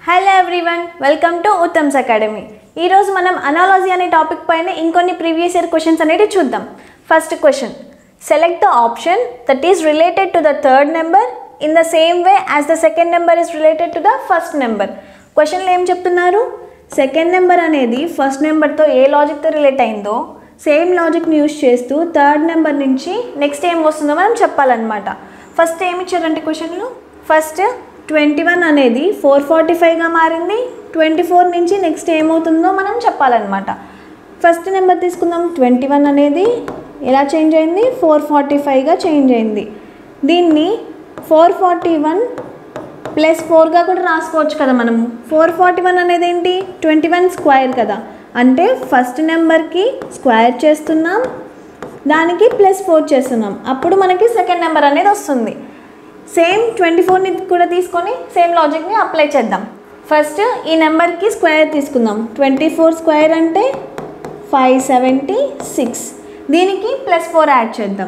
Hello everyone welcome to Uttam's academy ఈరోజు మనం analogy అనే టాపిక్ పైన ఇంకొన్ని ప్రీవియస్ ఇయర్ క్వశ్చన్స్ అనేవి చూద్దాం first question select the option that is related to the third number in the same way as the second number is related to the first number క్వశ్చన్లో ఏం చెప్తున్నారు second number అనేది first నెంబర్తో ఏ లాజిక్తో relate అయిందో సేమ్ లాజిక్ని use చేస్తూ థర్డ్ నెంబర్ నుంచి నెక్స్ట్ ఏం వస్తుందో మనం చెప్పాలన్నమాట ఫస్ట్ ఏమి ఇచ్చారంటే క్వశ్చన్లు ఫస్ట్ ట్వంటీ వన్ అనేది ఫోర్ ఫార్టీ ఫైవ్గా మారింది ట్వంటీ ఫోర్ నుంచి నెక్స్ట్ ఏమవుతుందో మనం చెప్పాలన్నమాట ఫస్ట్ నెంబర్ తీసుకుందాం ట్వంటీ వన్ అనేది ఎలా చేంజ్ అయింది ఫోర్ ఫార్టీ ఫైవ్గా చేంజ్ అయింది దీన్ని ఫోర్ ఫార్టీ వన్ ప్లస్ ఫోర్గా కూడా రాసుకోవచ్చు కదా మనము ఫోర్ ఫార్టీ వన్ అనేది ఏంటి ట్వంటీ వన్ స్క్వేర్ కదా అంటే ఫస్ట్ నెంబర్కి స్క్వేర్ చేస్తున్నాం దానికి ప్లస్ ఫోర్ చేస్తున్నాం అప్పుడు మనకి సెకండ్ నెంబర్ అనేది వస్తుంది సేమ్ ట్వంటీ ఫోర్ని కూడా తీసుకొని సేమ్ లాజిక్ని అప్లై చేద్దాం ఫస్ట్ ఈ నెంబర్కి స్క్వేర్ తీసుకుందాం ట్వంటీ ఫోర్ స్క్వేర్ అంటే ఫైవ్ సెవెంటీ సిక్స్ దీనికి ప్లస్ ఫోర్ యాడ్ చేద్దాం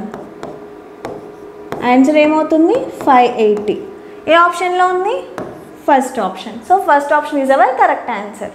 ఆన్సర్ ఏమవుతుంది ఫైవ్ ఎయిటీ ఏ ఆప్షన్లో ఉంది first option so first option is our correct answer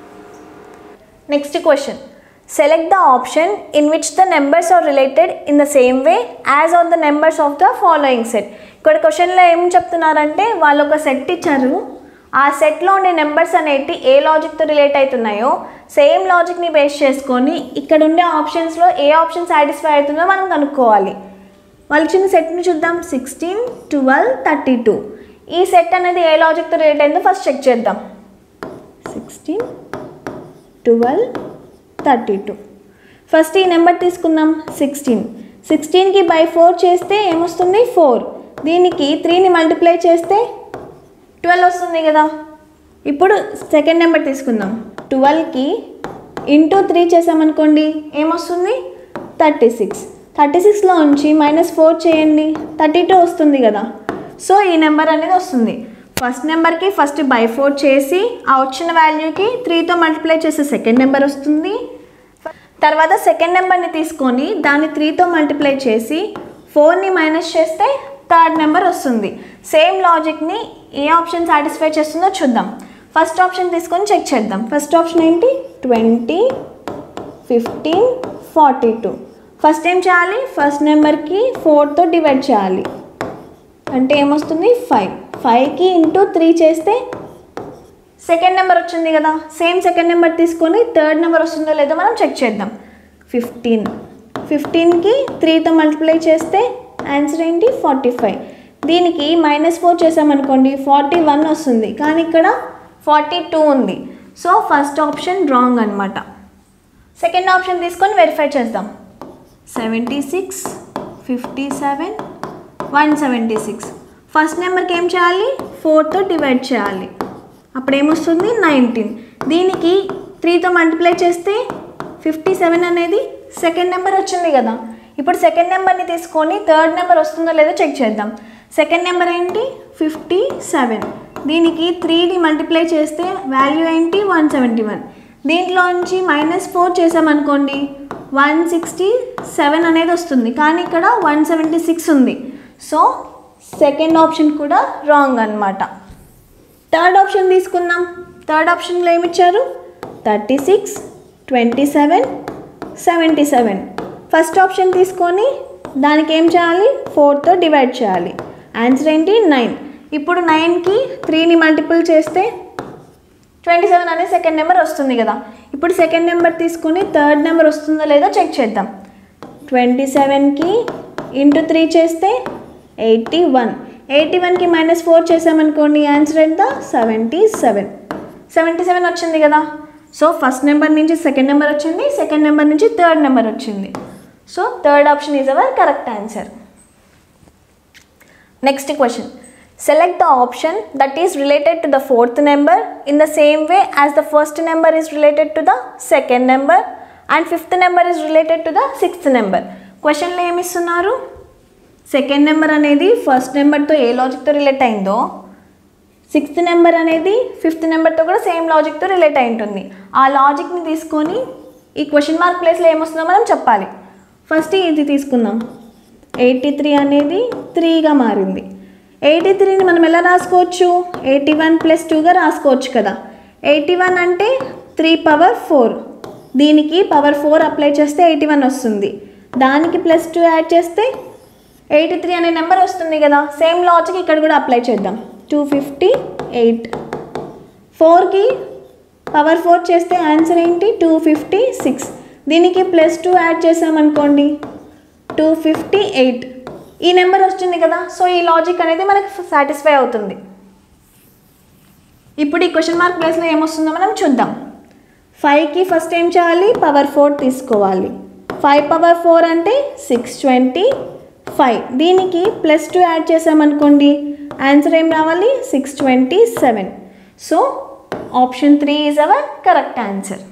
next question select the option in which the numbers are related in the same way as on the numbers of the following set ఇక్కడ క్వశ్చన్లో ఏం చెప్తున్నారంటే వాళ్ళు ఒక set ఇచ్చారు ఆ సెట్లో ఉండే నెంబర్స్ అనేటి ఏ లాజిక్తో రిలేట్ అవుతున్నాయో సేమ్ లాజిక్ని బేస్ చేసుకొని ఇక్కడ ఉండే ఆప్షన్స్లో ఏ ఆప్షన్ సాటిస్ఫై అవుతుందో మనం కనుక్కోవాలి వాళ్ళు ఇచ్చిన సెట్ని చూద్దాం సిక్స్టీన్ ట్వెల్వ్ థర్టీ టూ ఈ సెట్ అనేది ఏ లాజిక్తో రిలేట్ అయిందో ఫస్ట్ చెక్ చేద్దాం sixteen twelve thirty two first ఈ నెంబర్ తీసుకుందాం సిక్స్టీన్ సిక్స్టీన్కి బై ఫోర్ చేస్తే ఏమొస్తుంది ఫోర్ దీనికి త్రీని మల్టిప్లై చేస్తే ట్వెల్వ్ వస్తుంది కదా ఇప్పుడు సెకండ్ నెంబర్ తీసుకుందాం ట్వెల్వ్కి ఇంటూ త్రీ చేసామనుకోండి ఏమొస్తుంది థర్టీ సిక్స్ థర్టీ సిక్స్లో ఉంచి మైనస్ ఫోర్ చేయండి థర్టీ టూ వస్తుంది కదా సో ఈ నెంబర్ అనేది వస్తుంది ఫస్ట్ నెంబర్కి ఫస్ట్ బై ఫోర్ చేసి ఆ వచ్చిన వాల్యూకి త్రీతో మల్టిప్లై చేస్తే సెకండ్ నెంబర్ వస్తుంది తర్వాత సెకండ్ నెంబర్ని తీసుకొని దాన్ని త్రీతో మల్టిప్లై చేసి ఫోర్ని మైనస్ చేస్తే థర్డ్ నెంబర్ వస్తుంది సేమ్ లాజిక్ని ఏ ఆప్షన్ సాటిస్ఫై చేస్తుందో చూద్దాం ఫస్ట్ ఆప్షన్ తీసుకొని చెక్ చేద్దాం ఫస్ట్ ఆప్షన్ ఏంటి twenty fifteen forty two first ఏం చేయాలి ఫస్ట్ నెంబర్కి ఫోర్తో డివైడ్ చేయాలి అంటే ఏమొస్తుంది ఫైవ్ ఫైవ్కి ఇంటూ త్రీ చేస్తే సెకండ్ నెంబర్ వచ్చింది కదా సేమ్ సెకండ్ నెంబర్ తీసుకొని థర్డ్ నెంబర్ వస్తుందో లేదో మనం చెక్ చేద్దాం ఫిఫ్టీన్ ఫిఫ్టీన్కి త్రీతో మల్టిప్లై చేస్తే ఆన్సర్ ఏంటి ఫార్టీ ఫైవ్ దీనికి మైనస్ ఫోర్ చేసామనుకోండి ఫార్టీ వన్ వస్తుంది కానీ ఇక్కడ ఫార్టీ టూ ఉంది సో ఫస్ట్ ఆప్షన్ రాంగ్ అనమాట సెకండ్ ఆప్షన్ తీసుకొని వెరిఫై చేద్దాం seventy six fifty seven one seventy six first నెంబర్కి ఏం చేయాలి ఫోర్తో డివైడ్ చేయాలి అప్పుడు ఏమొస్తుంది నైన్టీన్ దీనికి త్రీతో మల్టిప్లై చేస్తే ఫిఫ్టీ సెవెన్ అనేది సెకండ్ నెంబర్ వచ్చింది కదా ఇప్పుడు సెకండ్ నెంబర్ని తీసుకొని థర్డ్ నెంబర్ వస్తుందో లేదో చెక్ చేద్దాం సెకండ్ నెంబర్ ఏంటి ఫిఫ్టీ సెవెన్ దీనికి త్రీని మల్టిప్లై చేస్తే వాల్యూ ఏంటి వన్ సెవెంటీ వన్ దీంట్లోంచి మైనస్ ఫోర్ చేసామనుకోండి వన్ సిక్స్టీ సెవెన్ అనేది వస్తుంది కానీ ఇక్కడ వన్ సెవెంటీ సిక్స్ ఉంది సో సెకండ్ ఆప్షన్ కూడా రాంగ్ అనమాట థర్డ్ ఆప్షన్ తీసుకుందాం థర్డ్ ఆప్షన్లో ఏమి ఇచ్చారు thirty six twenty seven seventy seven first option తీసుకొని దానికి ఏం చేయాలి ఫోర్తో డివైడ్ చేయాలి ఆన్సర్ ఏంటి నైన్ ఇప్పుడు నైన్కి త్రీని మల్టిపుల్ చేస్తే ట్వంటీ సెవెన్ అనే సెకండ్ నెంబర్ వస్తుంది కదా ఇప్పుడు సెకండ్ నెంబర్ తీసుకొని థర్డ్ నెంబర్ వస్తుందో లేదో చెక్ చేద్దాం ట్వంటీ సెవెన్కి ఇంటూ త్రీ చేస్తే ఎయిటీ వన్ ఎయిటీ వన్కి మైనస్ ఫోర్ చేసామనుకోండి ఆన్సర్ ఎంత సెవెంటీ సెవెన్ సెవెంటీ సెవెన్ వచ్చింది కదా సో ఫస్ట్ నెంబర్ నుంచి సెకండ్ నెంబర్ వచ్చింది సెకండ్ నెంబర్ నుంచి థర్డ్ నెంబర్ వచ్చింది so third option is our correct answer next question select the option that is related to the fourth number in the same way as the first number is related to the second number and fifth number is related to the sixth number క్వశ్చన్లో ఏమి ఇస్తున్నారు second number అనేది first నెంబర్తో ఏ లాజిక్తో relate అయిందో sixth number అనేది fifth నెంబర్తో కూడా సేమ్ లాజిక్తో రిలేట్ అయి ఉంటుంది ఆ లాజిక్ని తీసుకొని ఈ క్వశ్చన్ మార్క్ ప్లేస్లో ఏమొస్తుందో మనం చెప్పాలి ఫస్ట్ ఇది తీసుకుందాం ఎయిటీ త్రీ అనేది త్రీగా మారింది ఎయిటీ త్రీని మనం ఎలా రాసుకోవచ్చు ఎయిటీ వన్ ప్లస్ టూగా రాసుకోవచ్చు కదా ఎయిటీ వన్ అంటే త్రీ పవర్ ఫోర్ దీనికి పవర్ ఫోర్ అప్లై చేస్తే ఎయిటీ వన్ వస్తుంది దానికి ప్లస్ టూ యాడ్ చేస్తే ఎయిటీ త్రీ అనే నెంబర్ వస్తుంది కదా సేమ్ లాజిక్ ఇక్కడ కూడా అప్లై చేద్దాం టూ ఫిఫ్టీ ఎయిట్ ఫోర్కి పవర్ ఫోర్ చేస్తే ఆన్సర్ ఏంటి టూ ఫిఫ్టీ సిక్స్ దీనికి ప్లస్ టూ యాడ్ చేసామనుకోండి టూ ఫిఫ్టీ ఎయిట్ ఈ నెంబర్ వస్తుంది కదా సో ఈ లాజిక్ అనేది మనకు సాటిస్ఫై అవుతుంది ఇప్పుడు ఈ క్వశ్చన్ మార్క్ ప్లేస్లో ఏమొస్తుందో మనం చూద్దాం ఫైవ్కి ఫస్ట్ ఏం చేయాలి పవర్ ఫోర్ తీసుకోవాలి ఫైవ్ పవర్ ఫోర్ అంటే సిక్స్ ట్వంటీ ఫైవ్ దీనికి ప్లస్ టూ యాడ్ చేసామనుకోండి ఆన్సర్ ఏం రావాలి six twenty seven so option three is our correct answer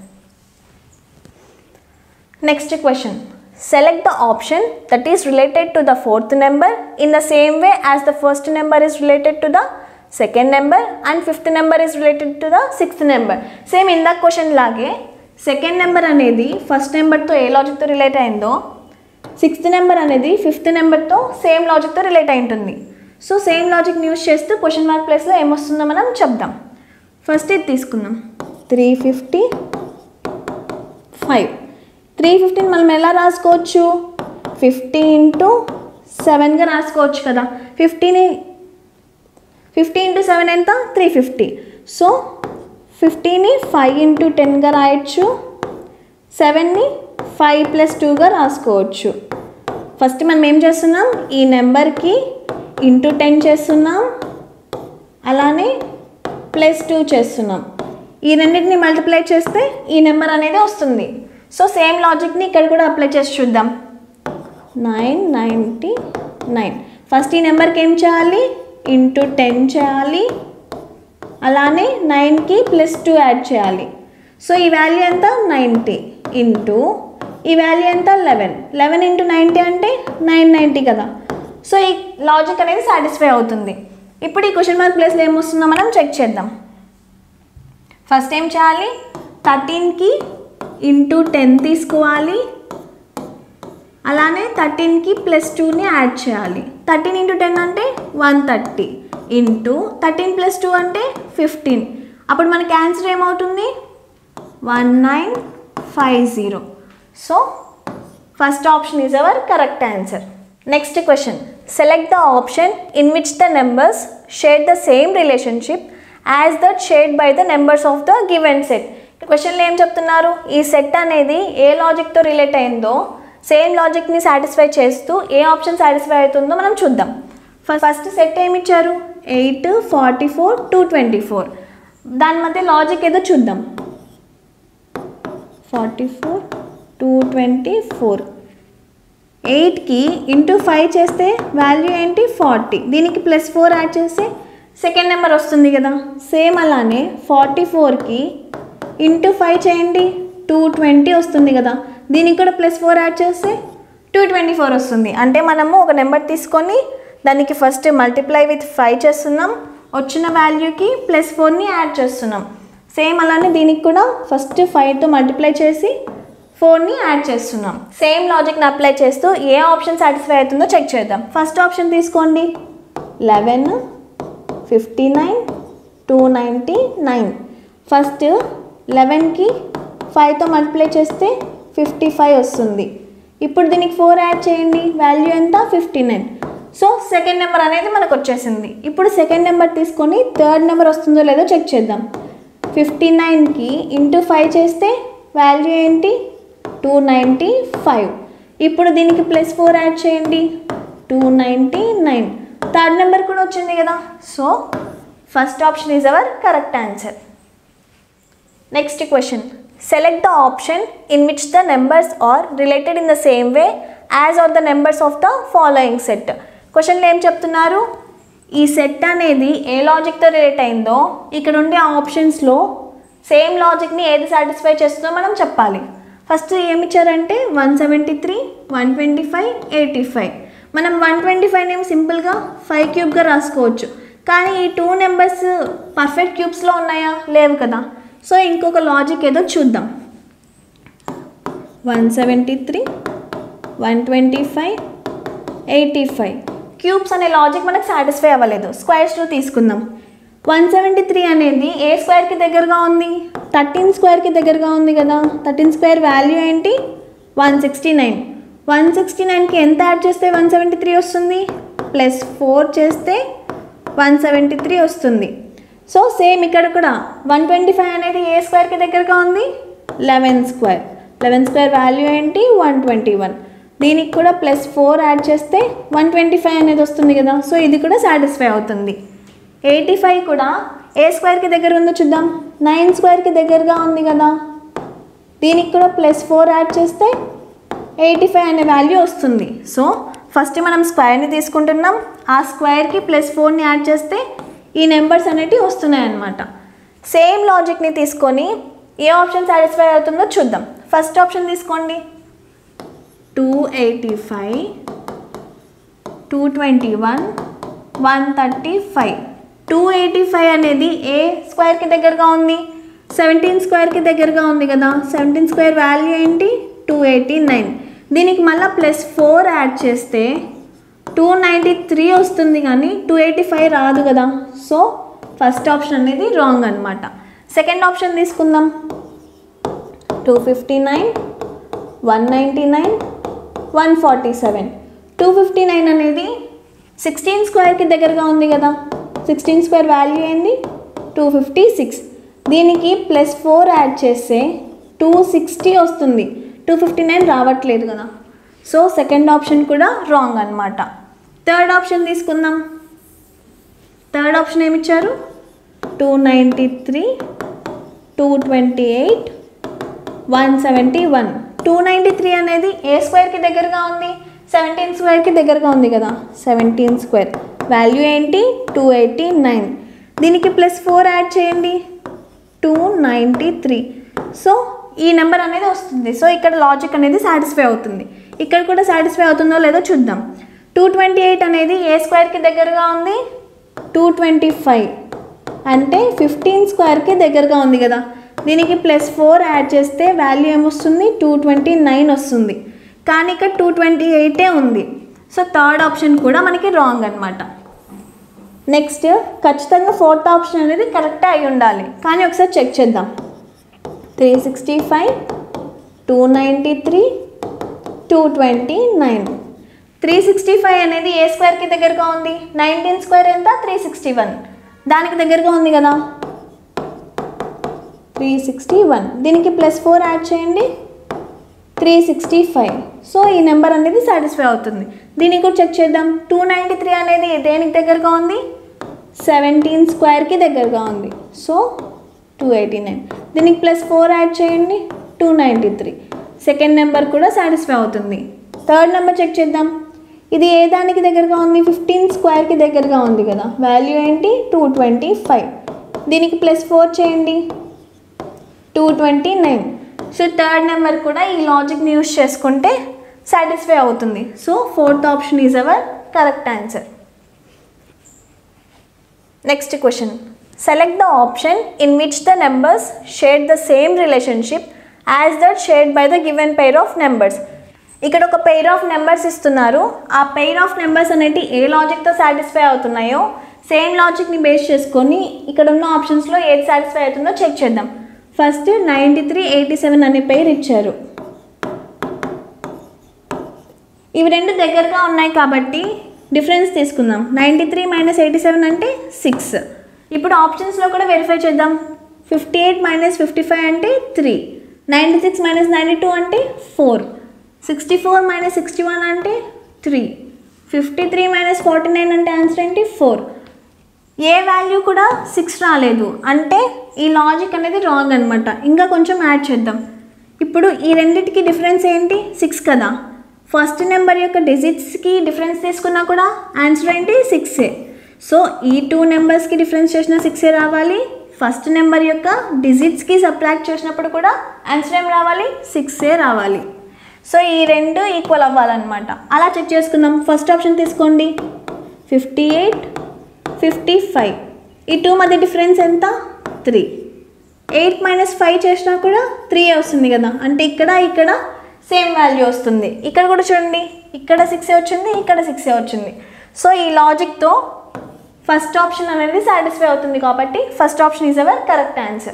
next question select the option that is related to the fourth number in the same way as the first number is related to the second number and fifth number is related to the sixth number same ఇందాక question లాగే second number అనేది first నెంబర్తో ఏ లాజిక్తో relate అయిందో sixth number అనేది fifth నెంబర్తో same లాజిక్తో రిలేట్ అయి ఉంటుంది సో సేమ్ లాజిక్ని యూస్ చేస్తూ క్వశ్చన్ మార్క్ ప్లేస్లో ఏమొస్తుందో మనం చెప్దాం ఫస్ట్ ఇది తీసుకుందాం three fifty five three fifteen మనం ఎలా రాసుకోవచ్చు ఫిఫ్టీ ఇంటూ సెవెన్గా రాసుకోవచ్చు కదా ఫిఫ్టీని ఫిఫ్టీ ఇంటూ సెవెన్ ఎంత త్రీ ఫిఫ్టీ సో ఫిఫ్టీని ఫైవ్ ఇంటూ టెన్గా రాయొచ్చు సెవెన్ని ఫైవ్ ప్లస్ టూగా రాసుకోవచ్చు ఫస్ట్ మనం ఏం చేస్తున్నాం ఈ నెంబర్కి ఇంటూ టెన్ చేస్తున్నాం అలానే ప్లస్ టూ చేస్తున్నాం ఈ రెండింటిని మల్టిప్లై చేస్తే ఈ నెంబర్ అనేది వస్తుంది సో సేమ్ లాజిక్ని ఇక్కడ కూడా అప్లై చేసి చూద్దాం నైన్ నైంటీ నైన్ ఫస్ట్ ఈ నెంబర్కి ఏం చేయాలి ఇంటూ టెన్ చేయాలి అలానే నైన్కి ప్లస్ టూ యాడ్ చేయాలి సో ఈ వాల్యూ ఎంత నైంటీ ఇంటూ ఈ వాల్యూ ఎంత లెవెన్ లెవెన్ ఇంటూ నైంటీ అంటే నైన్ నైంటీ కదా సో ఈ లాజిక్ అనేది సాటిస్ఫై అవుతుంది ఇప్పుడు ఈ క్వశ్చన్ మార్క్ ప్లేస్లో ఏమొస్తుందో మనం చెక్ చేద్దాం ఫస్ట్ ఏం చేయాలి థర్టీన్కి ఇంటూ టెన్ తీసుకోవాలి అలానే థర్టీన్కి ప్లస్ టూని యాడ్ చేయాలి థర్టీన్ ఇంటూ టెన్ అంటే one thirty into thirteen plus two అంటే ఫిఫ్టీన్ అప్పుడు మనకి ఆన్సర్ ఏమవుతుంది one nine five zero so first option is our correct answer next question select the option in which the numbers share the same relationship as that shared by the numbers of the given set క్వశ్చన్లో ఏం చెప్తున్నారు ఈ set అనేది ఏ లాజిక్తో relate అయిందో same లాజిక్ని satisfy చేస్తూ ఏ ఆప్షన్ సాటిస్ఫై అవుతుందో మనం చూద్దాం ఫస్ట్ సెట్ ఏమి ఇచ్చారు eight forty four two twenty four దాని మధ్య లాజిక్ ఏదో చూద్దాం forty four two twenty four ఎయిట్కి ఇంటూ ఫైవ్ చేస్తే వాల్యూ ఏంటి ఫార్టీ దీనికి ప్లస్ ఫోర్ యాడ్ చేస్తే సెకండ్ నెంబర్ వస్తుంది కదా సేమ్ అలానే ఫార్టీ ఫోర్కి ఇంటూ ఫైవ్ చేయండి టూ ట్వంటీ వస్తుంది కదా దీనికి కూడా ప్లస్ ఫోర్ యాడ్ చేస్తే టూ ట్వంటీ ఫోర్ వస్తుంది అంటే మనము ఒక నెంబర్ తీసుకొని దానికి ఫస్ట్ మల్టిప్లై విత్ ఫైవ్ చేస్తున్నాం వచ్చిన వాల్యూకి ప్లస్ ఫోర్ని యాడ్ చేస్తున్నాం సేమ్ అలానే దీనికి కూడా ఫస్ట్ ఫైవ్తో మల్టిప్లై చేసి ఫోర్ని యాడ్ చేస్తున్నాం సేమ్ లాజిక్ని అప్లై చేస్తూ ఏ ఆప్షన్ సాటిస్ఫై అవుతుందో చెక్ చేద్దాం ఫస్ట్ ఆప్షన్ తీసుకోండి eleven fifty nine two ninety nine first లెవెన్కి ఫైవ్తో మల్టిప్లై చేస్తే ఫిఫ్టీ ఫైవ్ వస్తుంది ఇప్పుడు దీనికి ఫోర్ యాడ్ చేయండి వాల్యూ ఎంత fifty nine so second number అనేది మనకు వచ్చేసింది ఇప్పుడు సెకండ్ నెంబర్ తీసుకొని థర్డ్ నెంబర్ వస్తుందో లేదో చెక్ చేద్దాం ఫిఫ్టీ నైన్కి ఇంటూ ఫైవ్ చేస్తే వాల్యూ ఏంటి టూ నైంటీ ఫైవ్ ఇప్పుడు దీనికి ప్లస్ ఫోర్ యాడ్ చేయండి two ninety nine third number కూడా వచ్చింది కదా so first option is our correct answer next question select the option in which the numbers are related in the same way as are the numbers of the following set క్వశ్చన్లో ఏం చెప్తున్నారు ఈ set అనేది ఏ లాజిక్తో relate అయిందో ఇక్కడ ఉండే ఆప్షన్స్లో సేమ్ లాజిక్ని ఏది సాటిస్ఫై చేస్తుందో మనం చెప్పాలి ఫస్ట్ ఏమి ఇచ్చారంటే one seventy three one twenty five eighty five మనం వన్ ట్వంటీ ఫైవ్ ఏమి సింపుల్గా ఫైవ్ క్యూబ్గా రాసుకోవచ్చు కానీ ఈ టూ నెంబర్స్ పర్ఫెక్ట్ క్యూబ్స్లో ఉన్నాయా లేవు కదా సో ఇంకొక లాజిక్ ఏదో చూద్దాం one seventy three one twenty five eighty five cubes అనే లాజిక్ మనకు సాటిస్ఫై అవ్వలేదు స్క్వేర్స్ టూ తీసుకుందాం వన్ సెవెంటీ త్రీ అనేది ఏ స్క్వేర్కి దగ్గరగా ఉంది థర్టీన్ స్క్వేర్కి దగ్గరగా ఉంది కదా థర్టీన్ స్క్వేర్ వాల్యూ ఏంటి one sixty nine one sixty నైన్కి ఎంత యాడ్ చేస్తే వన్ సెవెంటీ త్రీ వస్తుంది ప్లస్ ఫోర్ చేస్తే వన్ సెవెంటీ త్రీ వస్తుంది సో సేమ్ ఇక్కడ కూడా వన్ ట్వంటీ ఫైవ్ అనేది ఏ స్క్వేర్కి దగ్గరగా ఉంది eleven square eleven square value ఏంటి వన్ ట్వంటీ వన్ దీనికి కూడా ప్లస్ ఫోర్ యాడ్ చేస్తే వన్ ట్వంటీ ఫైవ్ అనేది వస్తుంది కదా సో ఇది కూడా సాటిస్ఫై అవుతుంది ఎయిటీ ఫైవ్ కూడా ఏ స్క్వేర్కి దగ్గర ఉందో చూద్దాం నైన్ స్క్వేర్కి దగ్గరగా ఉంది కదా దీనికి కూడా ప్లస్ ఫోర్ యాడ్ చేస్తే ఎయిటీ ఫైవ్ అనే వాల్యూ వస్తుంది సో ఫస్ట్ మనం స్క్వేర్ని తీసుకుంటున్నాం ఆ స్క్వేర్కి ప్లస్ ఫోర్ని యాడ్ చేస్తే ఈ నెంబర్స్ అనేటివి వస్తున్నాయి అన్నమాట సేమ్ లాజిక్ని తీసుకొని ఏ ఆప్షన్ సాటిస్ఫై అవుతుందో చూద్దాం ఫస్ట్ ఆప్షన్ తీసుకోండి two eighty five two twenty one one thirty five two eighty five అనేది ఏ స్క్వేర్కి దగ్గరగా ఉంది సెవెంటీన్ స్క్వేర్కి దగ్గరగా ఉంది కదా సెవెంటీన్ స్క్వేర్ వాల్యూ ఏంటి టూ ఎయిటీ నైన్ దీనికి మళ్ళీ ప్లస్ ఫోర్ యాడ్ చేస్తే టూ నైంటీ త్రీ వస్తుంది కానీ టూ ఎయిటీ ఫైవ్ రాదు కదా సో ఫస్ట్ ఆప్షన్ అనేది రాంగ్ అనమాట సెకండ్ ఆప్షన్ తీసుకుందాం two fifty nine one ninety nine one forty seven two fifty nine అనేది సిక్స్టీన్ స్క్వేర్కి దగ్గరగా ఉంది కదా సిక్స్టీన్ స్క్వేర్ వాల్యూ ఏంది టూ ఫిఫ్టీ సిక్స్ దీనికి ప్లస్ ఫోర్ యాడ్ చేస్తే టూ సిక్స్టీ వస్తుంది టూ ఫిఫ్టీ నైన్ రావట్లేదు కదా సో సెకండ్ ఆప్షన్ కూడా రాంగ్ అనమాట థర్డ్ ఆప్షన్ తీసుకుందాం థర్డ్ ఆప్షన్ ఏమి ఇచ్చారు two ninety three two twenty eight one seventy one two ninety three అనేది ఏ స్క్వేర్కి దగ్గరగా ఉంది సెవెంటీన్ స్క్వేర్కి దగ్గరగా ఉంది కదా సెవెంటీన్ స్క్వేర్ వాల్యూ ఏంటి టూ ఎయిటీ నైన్ దీనికి ప్లస్ ఫోర్ యాడ్ చేయండి టూ నైంటీ త్రీ సో ఈ నెంబర్ అనేది వస్తుంది సో ఇక్కడ లాజిక్ అనేది సాటిస్ఫై అవుతుంది ఇక్కడ కూడా సాటిస్ఫై అవుతుందో లేదో చూద్దాం టూ ట్వంటీ ఎయిట్ అనేది ఏ స్క్వేర్కి దగ్గరగా ఉంది టూ ట్వంటీ ఫైవ్ అంటే ఫిఫ్టీన్ స్క్వేర్కి దగ్గరగా ఉంది కదా దీనికి ప్లస్ ఫోర్ యాడ్ చేస్తే వాల్యూ ఏమొస్తుంది టూ ట్వంటీ నైన్ వస్తుంది కానీ ఇక్కడ టూ ట్వంటీ ఎయిటే ఉంది సో థర్డ్ ఆప్షన్ కూడా మనకి రాంగ్ అనమాట నెక్స్ట్ ఖచ్చితంగా ఫోర్త్ ఆప్షన్ అనేది కరెక్టే అయి ఉండాలి కానీ ఒకసారి చెక్ చేద్దాం three sixty five two ninety three two twenty nine three sixty five అనేది ఏ స్క్వేర్కి దగ్గరగా ఉంది నైన్టీన్ స్క్వేర్ ఎంత త్రీ సిక్స్టీ వన్ దానికి దగ్గరగా ఉంది కదా త్రీ సిక్స్టీ వన్ దీనికి ప్లస్ ఫోర్ యాడ్ చేయండి త్రీ సిక్స్టీ ఫైవ్ సో ఈ నెంబర్ అనేది సాటిస్ఫై అవుతుంది దీనికి కూడా చెక్ చేద్దాం టూ నైంటీ త్రీ అనేది దేనికి దగ్గరగా ఉంది సెవెంటీన్ స్క్వేర్కి దగ్గరగా ఉంది సో టూ ఎయిటీ నైన్ దీనికి ప్లస్ ఫోర్ యాడ్ చేయండి two ninety three second number కూడా సాటిస్ఫై అవుతుంది థర్డ్ నెంబర్ చెక్ చేద్దాం ఇది ఏ దానికి దగ్గరగా ఉంది ఫిఫ్టీన్ స్క్వేర్కి దగ్గరగా ఉంది కదా వాల్యూ ఏంటి టూ ట్వంటీ ఫైవ్ దీనికి ప్లస్ ఫోర్ చేయండి two twenty nine so third number కూడా ఈ లాజిక్ని యూస్ చేసుకుంటే సాటిస్ఫై అవుతుంది so fourth option is our correct answer next question select the option in which the numbers share the same relationship as that shared by the given pair of numbers ఇక్కడ ఒక pair of numbers ఇస్తున్నారు ఆ pair of numbers అనేవి ఏ లాజిక్తో satisfy అవుతున్నాయో same లాజిక్ని base చేసుకొని ఇక్కడ ఉన్న ఆప్షన్స్లో ఏది సాటిస్ఫై అవుతుందో చెక్ చేద్దాం first ninety three eighty seven అనే పేరు ఇచ్చారు ఇవి రెండు దగ్గరగా ఉన్నాయి కాబట్టి డిఫరెన్స్ తీసుకుందాం ninety three minus eighty seven అంటే సిక్స్ ఇప్పుడు ఆప్షన్స్లో కూడా వెరిఫై చేద్దాం fifty eight minus fifty five అంటే three ninety six minus ninety two అంటే four sixty four minus sixty one అంటే three fifty three minus forty nine అంటే ఆన్సర్ ఏంటి ఫోర్ ఏ వాల్యూ కూడా సిక్స్ రాలేదు అంటే ఈ లాజిక్ అనేది రాంగ్ అనమాట ఇంకా కొంచెం యాడ్ చేద్దాం ఇప్పుడు ఈ రెండింటికి డిఫరెన్స్ ఏంటి సిక్స్ కదా ఫస్ట్ నెంబర్ యొక్క డిజిట్స్కి డిఫరెన్స్ తీసుకున్నా కూడా ఆన్సర్ ఏంటి సిక్సే సో ఈ టూ నెంబర్స్కి డిఫరెన్స్ చేసిన సిక్సే రావాలి ఫస్ట్ నెంబర్ యొక్క డిజిట్స్కి సబ్ట్రాక్ట్ చేసినప్పుడు కూడా ఆన్సర్ ఏం రావాలి సిక్సే రావాలి సో ఈ రెండు ఈక్వల్ అవ్వాలన్నమాట అలా చెక్ చేసుకుందాం ఫస్ట్ ఆప్షన్ తీసుకోండి ఫిఫ్టీ ఎయిట్ ఫిఫ్టీ ఫైవ్ ఈ టూ మధ్య డిఫరెన్స్ ఎంత త్రీ ఎయిట్ మైనస్ ఫైవ్ చేసినా కూడా త్రీ వస్తుంది కదా అంటే ఇక్కడ ఇక్కడ సేమ్ వాల్యూ వస్తుంది ఇక్కడ కూడా చూడండి ఇక్కడ సిక్సే వచ్చింది ఇక్కడ సిక్సే వచ్చింది సో ఈ లాజిక్తో ఫస్ట్ ఆప్షన్ అనేది సాటిస్ఫై అవుతుంది కాబట్టి first option is our correct answer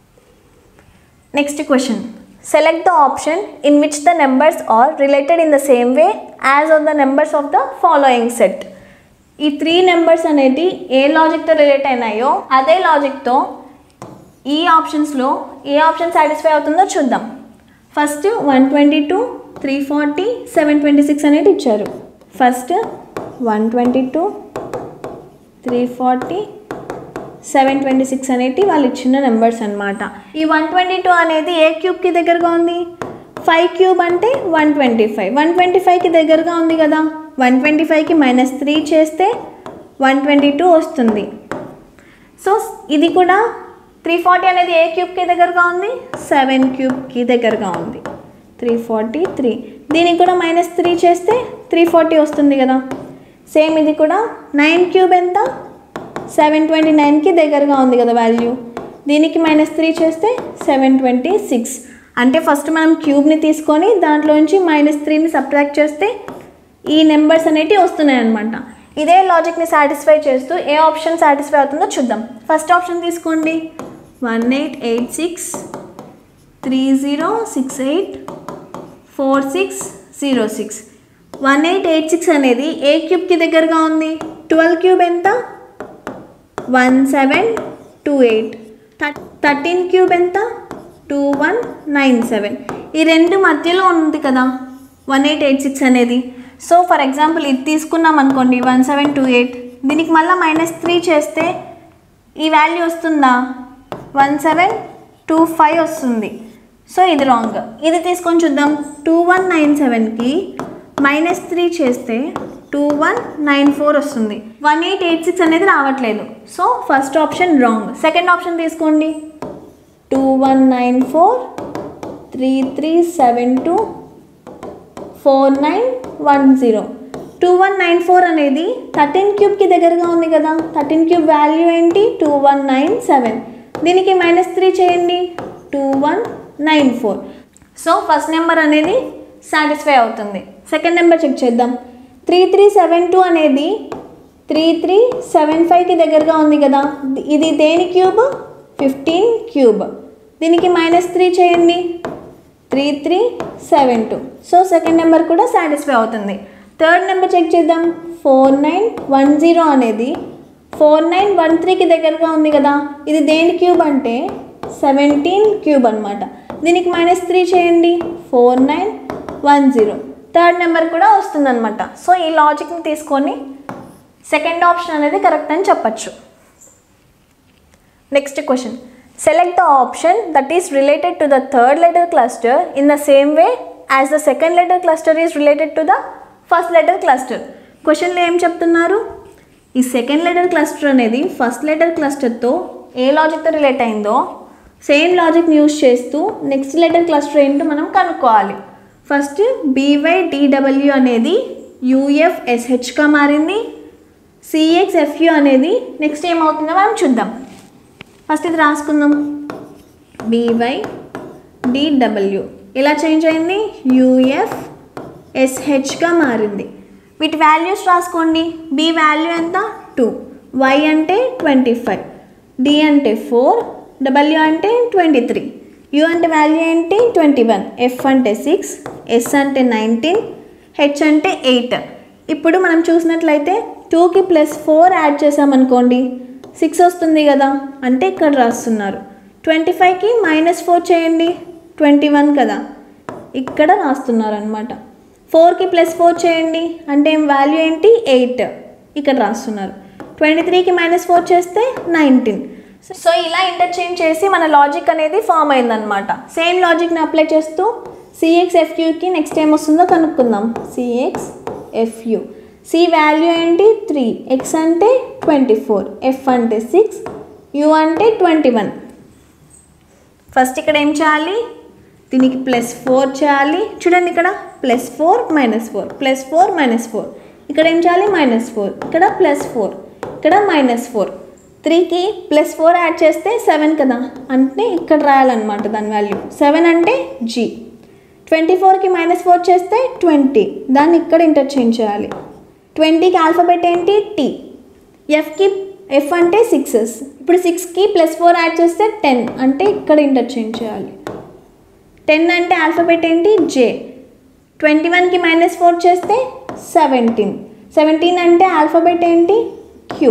next question select the option in which the numbers are related in the same way as on the numbers of the following set ఈ three numbers అనేది ఏ లాజిక్తో relate అయినాయో అదే లాజిక్తో ఈ ఆప్షన్స్లో ఏ option satisfy అవుతుందో చూద్దాం first one twenty two three forty seven twenty six అనేది ఇచ్చారు first one twenty two three forty seven twenty six అనేటి వాళ్ళు ఇచ్చిన నెంబర్స్ అనమాట ఈ వన్ ట్వంటీ టూ అనేది ఏ క్యూబ్కి దగ్గరగా ఉంది ఫైవ్ క్యూబ్ అంటే one twenty five one twenty ఫైవ్కి దగ్గరగా ఉంది కదా వన్ ట్వంటీ ఫైవ్కి మైనస్ త్రీ చేస్తే వన్ ట్వంటీ టూ వస్తుంది సో ఇది కూడా త్రీ ఫార్టీ అనేది ఏ క్యూబ్కి దగ్గరగా ఉంది సెవెన్ క్యూబ్కి దగ్గరగా ఉంది త్రీ ఫార్టీ త్రీ దీనికి కూడా మైనస్ త్రీ చేస్తే త్రీ ఫార్టీ వస్తుంది కదా సేమ్ ఇది కూడా నైన్ క్యూబ్ ఎంత సెవెన్ ట్వంటీ నైన్కి దగ్గరగా ఉంది కదా వాల్యూ దీనికి మైనస్ త్రీ చేస్తే సెవెన్ ట్వంటీ సిక్స్ అంటే ఫస్ట్ మనం క్యూబ్ని తీసుకొని దాంట్లోంచి మైనస్ త్రీని సబ్ట్రాక్ట్ చేస్తే ఈ నెంబర్స్ అనేటివి వస్తున్నాయి అనమాట ఇదే లాజిక్ని సాటిస్ఫై చేస్తూ ఏ ఆప్షన్ సాటిస్ఫై అవుతుందో చూద్దాం ఫస్ట్ ఆప్షన్ తీసుకోండి one eight eight six three zero six eight four six zero six one eight eight six అనేది ఏ క్యూబ్కి దగ్గరగా ఉంది ట్వెల్వ్ క్యూబ్ ఎంత one seven two eight thirteen cube ఎంత టూ వన్ నైన్ సెవెన్ ఈ రెండు మధ్యలో ఉంది కదా వన్ ఎయిట్ ఎయిట్ సిక్స్ అనేది సో ఫర్ ఎగ్జాంపుల్ ఇది తీసుకున్నాం అనుకోండి వన్ సెవెన్ టూ ఎయిట్ దీనికి మళ్ళీ మైనస్ త్రీ చేస్తే ఈ వాల్యూ వస్తుందా వన్ సెవెన్ టూ ఫైవ్ వస్తుంది సో ఇది రాంగ్ ఇది తీసుకొని చూద్దాం టూ వన్ నైన్ సెవెన్కి మైనస్ త్రీ చేస్తే టూ వన్ నైన్ ఫోర్ వస్తుంది వన్ ఎయిట్ ఎయిట్ సిక్స్ అనేది రావట్లేదు so first option wrong second option తీసుకోండి two one nine four three three seven two four nine one zero two one nine four అనేది thirteen క్యూబ్కి దగ్గరగా ఉంది కదా thirteen cube value ఏంటి టూ వన్ నైన్ సెవెన్ దీనికి మైనస్ త్రీ చేయండి two one nine four so first number అనేది satisfy అవుతుంది సెకండ్ నెంబర్ చెక్ చేద్దాం త్రీ త్రీ సెవెన్ టూ అనేది త్రీ త్రీ సెవెన్ ఫైవ్కి దగ్గరగా ఉంది కదా ఇది దేని క్యూబ్ ఫిఫ్టీన్ క్యూబ్ దీనికి మైనస్ త్రీ చేయండి three three seven two so second number కూడా సాటిస్ఫై అవుతుంది థర్డ్ నెంబర్ చెక్ చేద్దాం ఫోర్ నైన్ వన్ జీరో అనేది ఫోర్ నైన్ వన్ త్రీకి దగ్గరగా ఉంది కదా ఇది దేని క్యూబ్ అంటే సెవెంటీన్ క్యూబ్ అనమాట దీనికి మైనస్ త్రీ చేయండి four nine one zero third number కూడా వస్తుందన్నమాట సో ఈ లాజిక్ని తీసుకొని సెకండ్ ఆప్షన్ అనేది కరెక్ట్ అని చెప్పచ్చు next question select the option that is related to the third letter cluster in the same way as the second letter cluster is related to the first letter cluster క్వశ్చన్లో ఏం చెప్తున్నారు ఈ second letter cluster అనేది first letter క్లస్టర్తో ఏ లాజిక్తో relate అయిందో same లాజిక్ని యూస్ చేస్తూ నెక్స్ట్ లెటర్ క్లస్టర్ ఏంటో మనం కనుక్కోవాలి ఫస్ట్ బీవై డిడబ్ల్యూ అనేది యూఎఫ్ఎస్హెచ్గా మారింది సిఎక్స్ఎఫ్యూ అనేది నెక్స్ట్ ఏమవుతుందో మనం చూద్దాం ఫస్ట్ ఇది రాసుకుందాం బీవై డిడబ్ల్యూ ఎలా చేంజ్ అయింది యూఎఫ్ ఎస్హెచ్గా మారింది వీటి వాల్యూస్ రాసుకోండి బి వాల్యూ ఎంత టూ వై అంటే ట్వంటీ ఫైవ్ డి అంటే ఫోర్ డబ్ల్యూ అంటే ట్వంటీ త్రీ యూ అంటే వాల్యూ ఏంటి ట్వంటీ వన్ ఎఫ్ అంటే సిక్స్ ఎస్ అంటే నైన్టీన్ హెచ్ అంటే ఎయిట్ ఇప్పుడు మనం చూసినట్లయితే టూకి ప్లస్ ఫోర్ యాడ్ చేసామనుకోండి సిక్స్ వస్తుంది కదా అంటే ఇక్కడ రాస్తున్నారు ట్వంటీ ఫైవ్కి మైనస్ ఫోర్ చేయండి ట్వంటీ వన్ కదా ఇక్కడ రాస్తున్నారు అనమాట ఫోర్కి ప్లస్ ఫోర్ చేయండి అంటే వాల్యూ ఏంటి ఎయిట్ ఇక్కడ రాస్తున్నారు ట్వంటీ త్రీకి మైనస్ ఫోర్ చేస్తే నైన్టీన్ సో ఇలా ఇంటర్చేంజ్ చేసి మన లాజిక్ అనేది ఫామ్ అయిందనమాట సేమ్ లాజిక్ని అప్లై చేస్తూ సిఎక్స్ ఎఫ్యూకి నెక్స్ట్ ఏం వస్తుందో కనుక్కుందాం సిఎక్స్ ఎఫ్యూ సి వాల్యూ ఏంటి త్రీ ఎక్స్ అంటే ట్వంటీ ఫోర్ ఎఫ్ అంటే సిక్స్ యూ అంటే ట్వంటీ వన్ ఫస్ట్ ఇక్కడ ఏం చేయాలి దీనికి ప్లస్ ఫోర్ చేయాలి చూడండి ఇక్కడ plus four minus four plus four minus four ఇక్కడ ఏం చేయాలి మైనస్ ఫోర్ ఇక్కడ ప్లస్ ఫోర్ ఇక్కడ మైనస్ ఫోర్ త్రీకి ప్లస్ ఫోర్ యాడ్ చేస్తే సెవెన్ కదా అంటే ఇక్కడ రాయాలన్నమాట దాని వాల్యూ సెవెన్ అంటే జీ ట్వంటీ ఫోర్కి మైనస్ ఫోర్ చేస్తే ట్వంటీ దాన్ని ఇక్కడ ఇంటర్చేంజ్ చేయాలి ట్వంటీకి ఆల్ఫాబెట్ ఏంటి టీ ఎఫ్కి ఎఫ్ అంటే సిక్స్ ఇప్పుడు సిక్స్కి ప్లస్ ఫోర్ యాడ్ చేస్తే టెన్ అంటే ఇక్కడ ఇంటర్చేంజ్ చేయాలి టెన్ అంటే ఆల్ఫాబెట్ ఏంటి జే ట్వంటీ వన్కి మైనస్ ఫోర్ చేస్తే సెవెంటీన్ సెవెంటీన్ అంటే ఆల్ఫాబెట్ ఏంటి క్యూ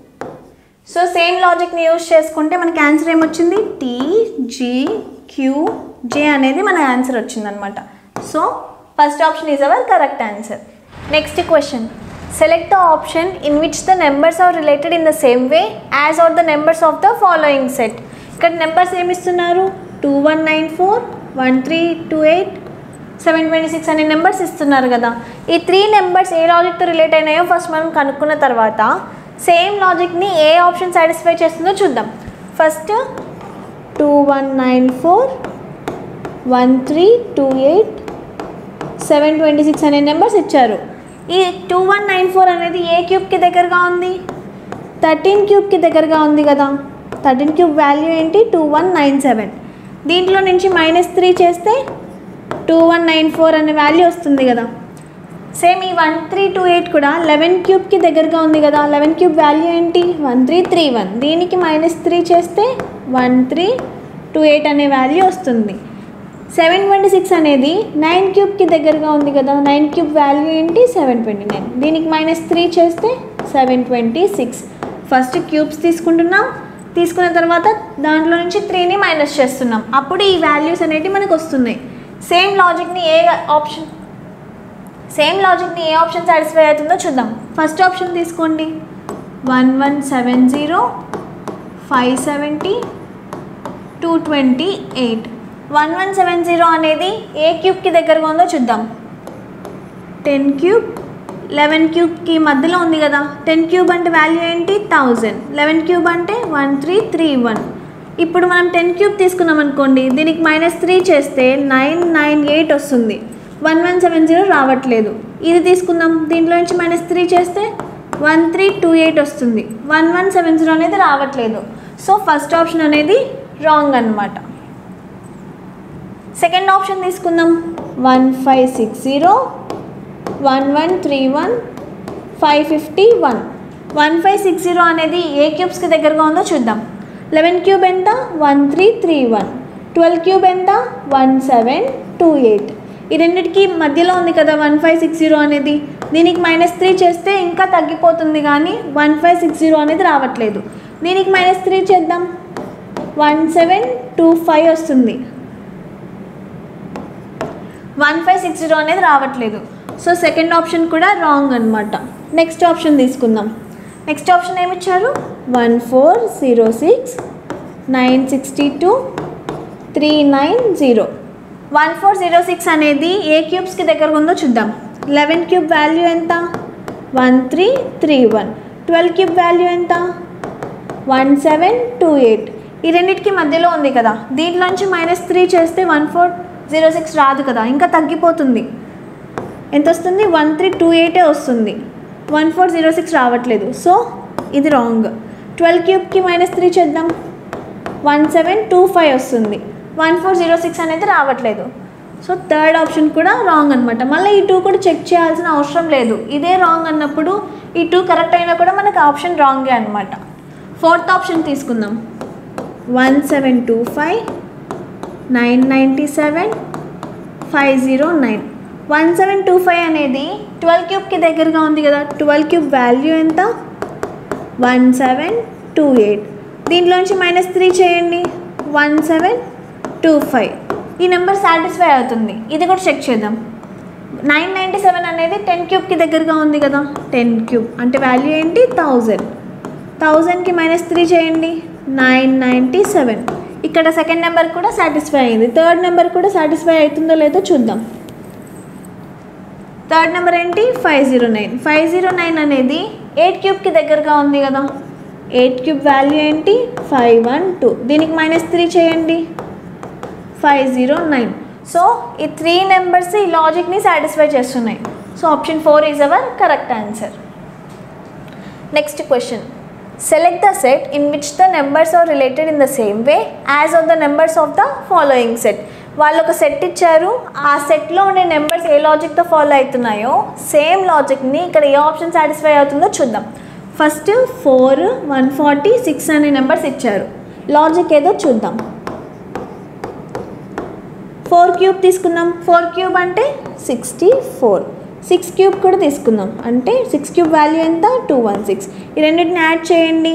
సో సేమ్ లాజిక్ని యూజ్ చేసుకుంటే మనకి ఆన్సర్ ఏమొచ్చింది టీ జీ క్యూ జే అనేది మన ఆన్సర్ వచ్చిందనమాట so first option is our correct answer next question select the option in which the numbers are related in the same way as are the numbers of the following set ఇక్కడ numbers ఏమిస్తున్నారు two one nine four one three two eight seven twenty six అనే numbers ఇస్తున్నారు కదా ఈ three numbers ఏ లాజిక్తో relate అయినాయో first మనం కనుక్కున్న తర్వాత సేమ్ లాజిక్ని ఏ ఆప్షన్ సాటిస్ఫై చేస్తుందో చూద్దాం first two one nine four one three two eight seven twenty six అనే నెంబర్స్ ఇచ్చారు ఈ టూ వన్ నైన్ ఫోర్ అనేది ఏ క్యూబ్కి దగ్గరగా ఉంది థర్టీన్ క్యూబ్కి దగ్గరగా ఉంది కదా థర్టీన్ క్యూబ్ వాల్యూ ఏంటి టూ వన్ నైన్ సెవెన్ దీంట్లో నుంచి మైనస్ త్రీ చేస్తే టూ వన్ నైన్ ఫోర్ అనే వాల్యూ వస్తుంది కదా సేమ్ ఈ వన్ త్రీ టూ ఎయిట్ కూడా లెవెన్ క్యూబ్కి దగ్గరగా ఉంది కదా లెవెన్ క్యూబ్ వాల్యూ ఏంటి వన్ త్రీ త్రీ వన్ దీనికి మైనస్ త్రీ చేస్తే వన్ త్రీ టూ ఎయిట్ అనే వాల్యూ వస్తుంది సెవెన్ ట్వంటీ సిక్స్ అనేది నైన్ క్యూబ్కి దగ్గరగా ఉంది కదా నైన్ క్యూబ్ వాల్యూ ఏంటి సెవెన్ ట్వంటీ నైన్ దీనికి మైనస్ త్రీ చేస్తే seven twenty six first cubes తీసుకుంటున్నాం తీసుకున్న తర్వాత దాంట్లో నుంచి త్రీని మైనస్ చేస్తున్నాం అప్పుడు ఈ వాల్యూస్ అనేవి మనకు వస్తున్నాయి సేమ్ లాజిక్ని ఏ ఆప్షన్ సేమ్ లాజిక్ని ఏ ఆప్షన్ సాటిస్ఫై అవుతుందో చూద్దాం ఫస్ట్ ఆప్షన్ తీసుకోండి one one seven zero five seventy two twenty eight one one seven zero అనేది ఏ క్యూబ్కి దగ్గరగా ఉందో చూద్దాం టెన్ క్యూబ్ లెవెన్ క్యూబ్కి మధ్యలో ఉంది కదా టెన్ క్యూబ్ అంటే వాల్యూ ఏంటి థౌజండ్ లెవెన్ క్యూబ్ అంటే వన్ త్రీ త్రీ వన్ ఇప్పుడు మనం టెన్ క్యూబ్ తీసుకున్నాం అనుకోండి దీనికి మైనస్ త్రీ చేస్తే నైన్ నైన్ ఎయిట్ వస్తుంది వన్ వన్ సెవెన్ జీరో రావట్లేదు ఇది తీసుకుందాం దీంట్లో నుంచి మైనస్ త్రీ చేస్తే వన్ త్రీ టూ ఎయిట్ వస్తుంది వన్ వన్ సెవెన్ జీరో అనేది రావట్లేదు సో ఫస్ట్ ఆప్షన్ అనేది రాంగ్ అనమాట సెకండ్ ఆప్షన్ తీసుకుందాం one five six zero one one three one five fifty one one five six zero అనేది ఏ క్యూబ్స్కి దగ్గరగా ఉందో చూద్దాం లెవెన్ క్యూబ్ ఎంత one three three one twelve cube ఎంత వన్ సెవెన్ టూ ఎయిట్ ఈ రెండింటికి మధ్యలో ఉంది కదా వన్ ఫైవ్ సిక్స్ జీరో అనేది దీనికి మైనస్ త్రీ చేస్తే ఇంకా తగ్గిపోతుంది కానీ వన్ ఫైవ్ సిక్స్ జీరో అనేది రావట్లేదు దీనికి మైనస్ త్రీ చేద్దాం వన్ సెవెన్ టూ ఫైవ్ వస్తుంది వన్ ఫైవ్ సిక్స్ జీరో అనేది రావట్లేదు సో సెకండ్ ఆప్షన్ కూడా రాంగ్ అనమాట నెక్స్ట్ ఆప్షన్ తీసుకుందాం నెక్స్ట్ ఆప్షన్ ఏమి ఇచ్చారు one four zero six nine sixty two three nine zero one four zero six అనేది ఏ క్యూబ్స్కి దగ్గరగా ఉందో చూద్దాం లెవెన్ క్యూబ్ వాల్యూ ఎంత one three three one twelve cube value ఎంత వన్ సెవెన్ టూ ఎయిట్ ఈ రెండింటికి మధ్యలో ఉంది కదా దీంట్లోంచి మైనస్ త్రీ చేస్తే వన్ ఫోర్ జీరో సిక్స్ రాదు కదా ఇంకా తగ్గిపోతుంది ఎంత వస్తుంది వన్ త్రీ టూ ఎయిటే వస్తుంది వన్ ఫోర్ జీరో సిక్స్ రావట్లేదు సో ఇది రాంగ్ ట్వెల్వ్ క్యూబ్కి మైనస్ త్రీ చేద్దాం వన్ సెవెన్ టూ ఫైవ్ వస్తుంది వన్ ఫోర్ జీరో సిక్స్ అనేది రావట్లేదు సో థర్డ్ ఆప్షన్ కూడా రాంగ్ అనమాట మళ్ళీ ఈ టూ కూడా చెక్ చేయాల్సిన అవసరం లేదు ఇదే రాంగ్ అన్నప్పుడు ఈ టూ కరెక్ట్ అయినా కూడా మనకు ఆప్షన్ రాంగే అనమాట ఫోర్త్ ఆప్షన్ తీసుకుందాం one seven two five nine ninety seven five zero nine one seven two five అనేది ట్వెల్వ్ క్యూబ్కి దగ్గరగా ఉంది కదా ట్వెల్వ్ క్యూబ్ వాల్యూ ఎంత వన్ సెవెన్ టూ ఎయిట్ దీంట్లోంచి మైనస్ త్రీ చేయండి వన్ సెవెన్ టూ ఫైవ్ ఈ నెంబర్ సాటిస్ఫై అవుతుంది ఇది కూడా చెక్ చేద్దాం నైన్ నైంటీ సెవెన్ అనేది టెన్ క్యూబ్కి దగ్గరగా ఉంది కదా టెన్ క్యూబ్ అంటే వాల్యూ ఏంటి థౌజండ్ థౌజండ్కి మైనస్ త్రీ చేయండి నైన్ నైంటీ సెవెన్ ఇక్కడ సెకండ్ నెంబర్ కూడా సాటిస్ఫై అయింది థర్డ్ నెంబర్ కూడా సాటిస్ఫై అవుతుందో లేదో చూద్దాం థర్డ్ నెంబర్ ఏంటి five zero nine five zero nine అనేది ఎయిట్ క్యూబ్కి దగ్గరగా ఉంది కదా ఎయిట్ క్యూబ్ వాల్యూ ఏంటి ఫైవ్ వన్ టూ దీనికి మైనస్ త్రీ చేయండి ఫైవ్ జీరో నైన్ సో ఈ త్రీ నెంబర్స్ ఈ లాజిక్ని సాటిస్ఫై చేస్తున్నాయి so option four is our correct answer next question select the set in which the numbers are related in the same way as of the numbers of the following set వాళ్ళు ఒక set ఇచ్చారు ఆ సెట్లో ఉండే numbers ఏ లాజిక్తో follow అవుతున్నాయో same లాజిక్ని ఇక్కడ ఏ ఆప్షన్ సాటిస్ఫై అవుతుందో చూద్దాం first four one forty six అనే నెంబర్స్ ఇచ్చారు లాజిక్ ఏదో చూద్దాం ఫోర్ క్యూబ్ తీసుకుందాం ఫోర్ క్యూబ్ అంటే సిక్స్టీ ఫోర్ సిక్స్ క్యూబ్ కూడా తీసుకుందాం అంటే సిక్స్ క్యూబ్ వాల్యూ ఎంత టూ వన్ సిక్స్ ఈ రెండింటిని యాడ్ చేయండి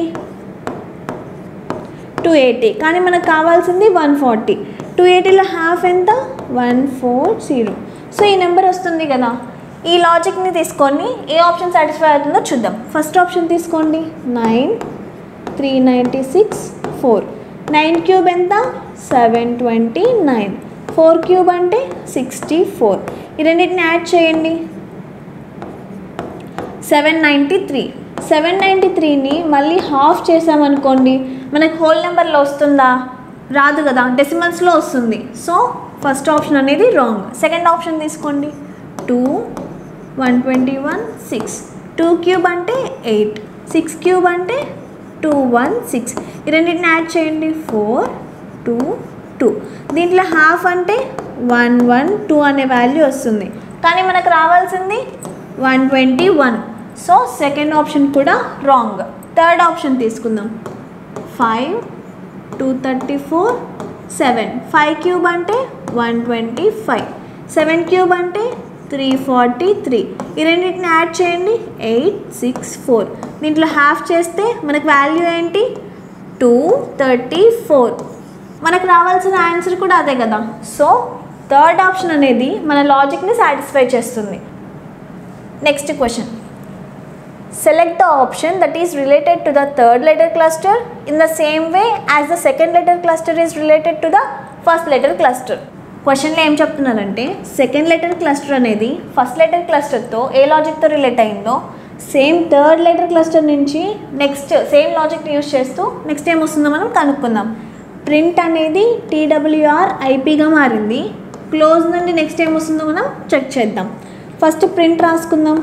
టూ ఎయిటీ కానీ మనకు కావాల్సింది వన్ ఫార్టీ టూ ఎయిటీలో హాఫ్ ఎంత వన్ ఫోర్ జీరో సో ఈ నెంబర్ వస్తుంది కదా ఈ లాజిక్ని తీసుకొని ఏ ఆప్షన్ సాటిస్ఫై అవుతుందో చూద్దాం ఫస్ట్ ఆప్షన్ తీసుకోండి nine three ninety six four nine cube ఎంత seven twenty nine four cube అంటే సిక్స్టీ ఫోర్ ఈ రెండింటిని యాడ్ చేయండి seven ninety three seven ninety త్రీని మళ్ళీ హాఫ్ చేసామనుకోండి మనకు హోల్ నెంబర్లో వస్తుందా రాదు కదా డెసిమల్స్లో వస్తుంది సో ఫస్ట్ ఆప్షన్ అనేది రాంగ్ సెకండ్ ఆప్షన్ తీసుకోండి two one twenty one six two cube అంటే ఎయిట్ సిక్స్ క్యూబ్ అంటే టూ వన్ సిక్స్ ఈ రెండింటిని యాడ్ చేయండి ఫోర్ టూ టూ దీంట్లో హాఫ్ అంటే వన్ వన్ టూ అనే వాల్యూ వస్తుంది కానీ మనకు రావాల్సింది one twenty one so second option కూడా రాంగ్ థర్డ్ ఆప్షన్ తీసుకుందాం five two thirty four seven five cube అంటే one twenty five seven cube అంటే త్రీ ఫార్టీ త్రీ ఈ రెండింటిని యాడ్ చేయండి ఎయిట్ సిక్స్ ఫోర్ దీంట్లో హాఫ్ చేస్తే మనకు వాల్యూ ఏంటి టూ థర్టీ ఫోర్ మనకు రావాల్సిన ఆన్సర్ కూడా అదే కదా సో థర్డ్ ఆప్షన్ అనేది మన లాజిక్ని సాటిస్ఫై చేస్తుంది next question Select the option that is related to the third letter cluster in the same way as the second letter cluster is related to the first letter cluster. క్వశ్చన్లో ఏం చెప్తున్నారంటే second letter cluster అనేది first letter క్లస్టర్తో ఏ లాజిక్తో relate అయిందో same third letter cluster నుంచి next same logic use చేస్తూ నెక్స్ట్ ఏం వస్తుందో మనం కనుక్కుందాం ప్రింట్ అనేది టీడబ్ల్యూఆర్ ఐపీగా మారింది క్లోజ్ నుండి నెక్స్ట్ ఏం వస్తుందో మనం చెక్ చేద్దాం ఫస్ట్ ప్రింట్ రాసుకుందాం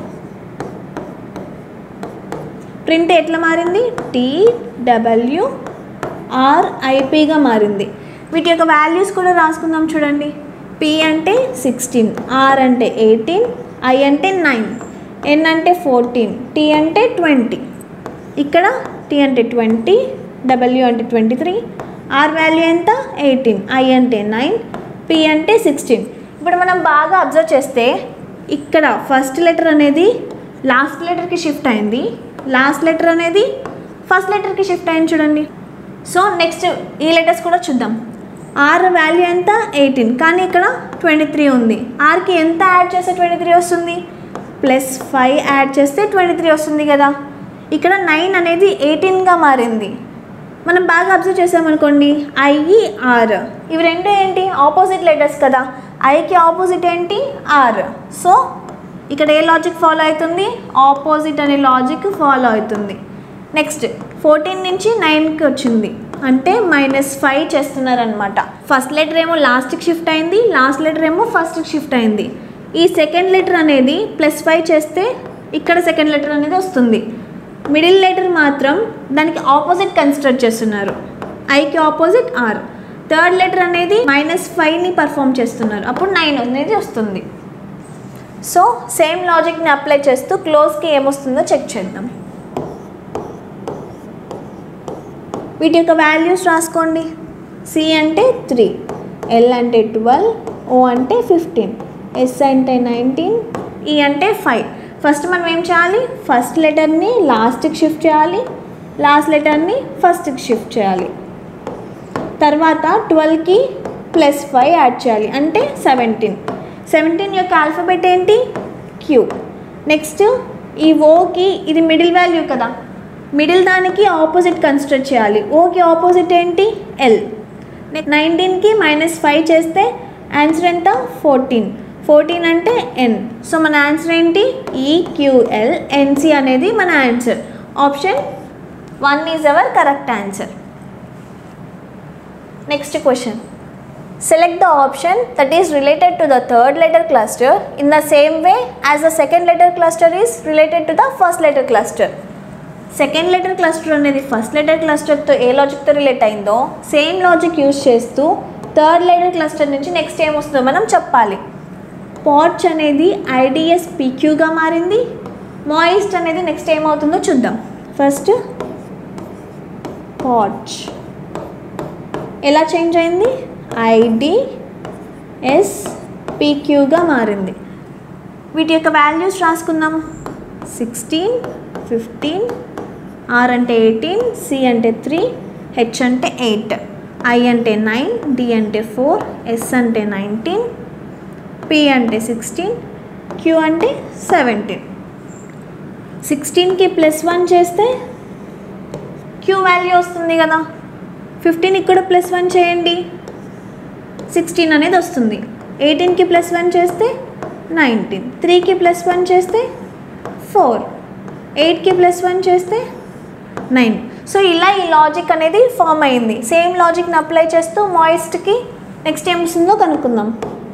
ప్రింట్ ఎట్లా మారింది టీ డబ్ల్యూ ఆర్ ఐపీగా మారింది వీటి యొక్క వాల్యూస్ కూడా రాసుకుందాం చూడండి పి అంటే సిక్స్టీన్ ఆర్ అంటే ఎయిటీన్ ఐ అంటే నైన్ ఎన్ అంటే ఫోర్టీన్ టీ అంటే ట్వంటీ ఇక్కడ టీ అంటే ట్వంటీ డబ్ల్యూ అంటే ట్వంటీ త్రీ ఆర్ వాల్యూ ఎంత ఎయిటీన్ ఐ అంటే నైన్ పి అంటే సిక్స్టీన్ ఇప్పుడు మనం బాగా అబ్జర్వ్ చేస్తే ఇక్కడ ఫస్ట్ లెటర్ అనేది లాస్ట్ లెటర్కి షిఫ్ట్ అయింది లాస్ట్ లెటర్ అనేది ఫస్ట్ లెటర్కి షిఫ్ట్ అయింది చూడండి సో నెక్స్ట్ ఈ లెటర్స్ కూడా చూద్దాం ఆర్ వాల్యూ ఎంత ఎయిటీన్ కానీ ఇక్కడ ట్వంటీ త్రీ ఉంది ఆర్కి ఎంత యాడ్ చేస్తే ట్వంటీ త్రీ వస్తుంది ప్లస్ ఫైవ్ యాడ్ చేస్తే ట్వంటీ త్రీ వస్తుంది కదా ఇక్కడ నైన్ అనేది ఎయిటీన్గా మారింది మనం బాగా అబ్జర్వ్ చేసామనుకోండి ఐఈ ఆర్ ఇవి రెండు ఏంటి ఆపోజిట్ లెటర్స్ కదా ఐకి ఆపోజిట్ ఏంటి ఆర్ సో ఇక్కడ ఏ లాజిక్ ఫాలో అవుతుంది ఆపోజిట్ అనే లాజిక్ ఫాలో అవుతుంది నెక్స్ట్ ఫోర్టీన్ నుంచి నైన్కి వచ్చింది అంటే మైనస్ ఫైవ్ చేస్తున్నారనమాట ఫస్ట్ లెటర్ ఏమో లాస్ట్కి షిఫ్ట్ అయింది లాస్ట్ లెటర్ ఏమో ఫస్ట్కి షిఫ్ట్ అయింది ఈ సెకండ్ లెటర్ అనేది ప్లస్ ఫైవ్ చేస్తే ఇక్కడ సెకండ్ లెటర్ అనేది వస్తుంది మిడిల్ లెటర్ మాత్రం దానికి ఆపోజిట్ కన్సిడర్ చేస్తున్నారు ఐకి ఆపోజిట్ ఆర్ థర్డ్ లెటర్ అనేది మైనస్ ఫైవ్ని పర్ఫామ్ చేస్తున్నారు అప్పుడు నైన్ అనేది వస్తుంది సో సేమ్ లాజిక్ని అప్లై చేస్తూ క్లోజ్కి ఏమొస్తుందో చెక్ చేద్దాం వీటి యొక్క వాల్యూస్ రాసుకోండి సి అంటే త్రీ ఎల్ అంటే ట్వెల్వ్ ఓ అంటే ఫిఫ్టీన్ ఎస్ అంటే నైన్టీన్ ఈ అంటే ఫైవ్ ఫస్ట్ మనం ఏం చేయాలి ఫస్ట్ లెటర్ని లాస్ట్కి షిఫ్ట్ చేయాలి లాస్ట్ లెటర్ని ఫస్ట్కి షిఫ్ట్ చేయాలి తర్వాత ట్వెల్వ్కి ప్లస్ ఫైవ్ యాడ్ చేయాలి అంటే సెవెంటీన్ సెవెంటీన్ యొక్క ఆల్ఫాబెట్ ఏంటి క్యూ నెక్స్ట్ ఈ ఓకి ఇది మిడిల్ వాల్యూ కదా మిడిల్ దానికి ఆపోజిట్ కన్సిడర్ చేయాలి ఓకి ఆపోజిట్ ఏంటి ఎల్ నైన్టీన్కి మైనస్ ఫైవ్ చేస్తే ఆన్సర్ ఎంత ఫోర్టీన్ ఫోర్టీన్ అంటే ఎన్ సో మన ఆన్సర్ ఏంటి ఈక్యూఎల్ ఎన్సి అనేది మన answer option one is our correct answer next question Select the option that is related to the third letter cluster in the same way as the second letter cluster is related to the first letter cluster. Second letter cluster అనేది first letter క్లస్టర్తో ఏ లాజిక్తో relate అయిందో same logic use చేస్తూ third letter cluster నుంచి next ఏం వస్తుందో మనం చెప్పాలి పార్చ్ అనేది ఐడిఎస్ పీక్యూగా మారింది మాయిస్ట్ అనేది నెక్స్ట్ ఏమవుతుందో చూద్దాం ఫస్ట్ పార్చ్ ఎలా చేంజ్ అయింది ఐడి ఎస్ పీక్యూగా మారింది వీటి యొక్క వాల్యూస్ రాసుకుందాం సిక్స్టీన్ ఫిఫ్టీన్ ఆర్ అంటే ఎయిటీన్ సి అంటే త్రీ హెచ్ అంటే ఎయిట్ ఐ అంటే నైన్ డి అంటే ఫోర్ ఎస్ అంటే నైన్టీన్ పి అంటే సిక్స్టీన్ క్యూ అంటే సెవెంటీన్ సిక్స్టీన్కి ప్లస్ వన్ చేస్తే క్యూ వాల్యూ వస్తుంది కదా ఫిఫ్టీన్ ఇక్కడ ప్లస్ వన్ చేయండి సిక్స్టీన్ అనేది వస్తుంది ఎయిటీన్కి ప్లస్ వన్ చేస్తే నైన్టీన్ త్రీకి ప్లస్ వన్ చేస్తే ఫోర్ ఎయిట్కి ప్లస్ వన్ చేస్తే నైన్ సో ఇలా ఈ లాజిక్ అనేది ఫామ్ అయింది సేమ్ లాజిక్ని అప్లై చేస్తూ మాయిస్ట్కి నెక్స్ట్ ఏం వస్తుందో కనుక్కుందాం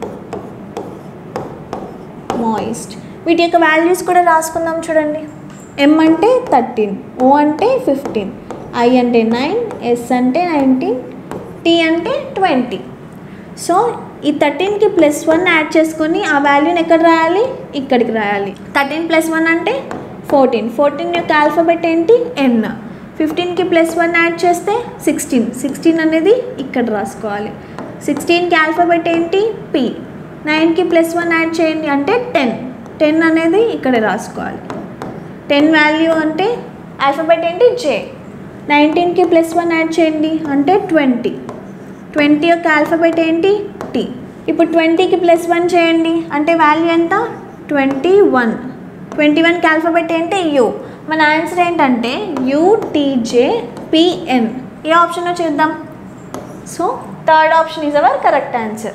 మాయిస్ట్ వీటి యొక్క వాల్యూస్ కూడా రాసుకుందాం చూడండి ఎం అంటే థర్టీన్ ఓ అంటే ఫిఫ్టీన్ ఐ అంటే నైన్ ఎస్ అంటే నైన్టీన్ టీ అంటే ట్వంటీ సో ఈ థర్టీన్కి ప్లస్ వన్ యాడ్ చేసుకొని ఆ వాల్యూని ఎక్కడ రాయాలి ఇక్కడికి రాయాలి థర్టీన్ ప్లస్ వన్ అంటే ఫోర్టీన్ ఫోర్టీన్ యొక్క ఆల్ఫాబెట్ ఏంటి ఎన్ ఫిఫ్టీన్కి ప్లస్ వన్ యాడ్ చేస్తే సిక్స్టీన్ సిక్స్టీన్ అనేది ఇక్కడ రాసుకోవాలి సిక్స్టీన్కి ఆల్ఫాబెట్ ఏంటి పి నైన్కి ప్లస్ వన్ యాడ్ చేయండి అంటే టెన్ టెన్ అనేది ఇక్కడ రాసుకోవాలి టెన్ వాల్యూ అంటే ఆల్ఫాబెట్ ఏంటి జే నైన్టీన్కి ప్లస్ వన్ యాడ్ చేయండి అంటే ట్వంటీ ట్వంటీ యొక్క ఆల్ఫాబెట్ ఏంటి టీ ఇప్పుడు ట్వంటీకి ప్లస్ వన్ చేయండి అంటే వాల్యూ ఎంత ట్వంటీ వన్ ట్వంటీ వన్కి ఆల్ఫాబెట్ ఏంటి యూ మన ఆన్సర్ ఏంటంటే యూటీజే పిఎన్ ఏ ఆప్షన్లో చూద్దాం so third option is our correct answer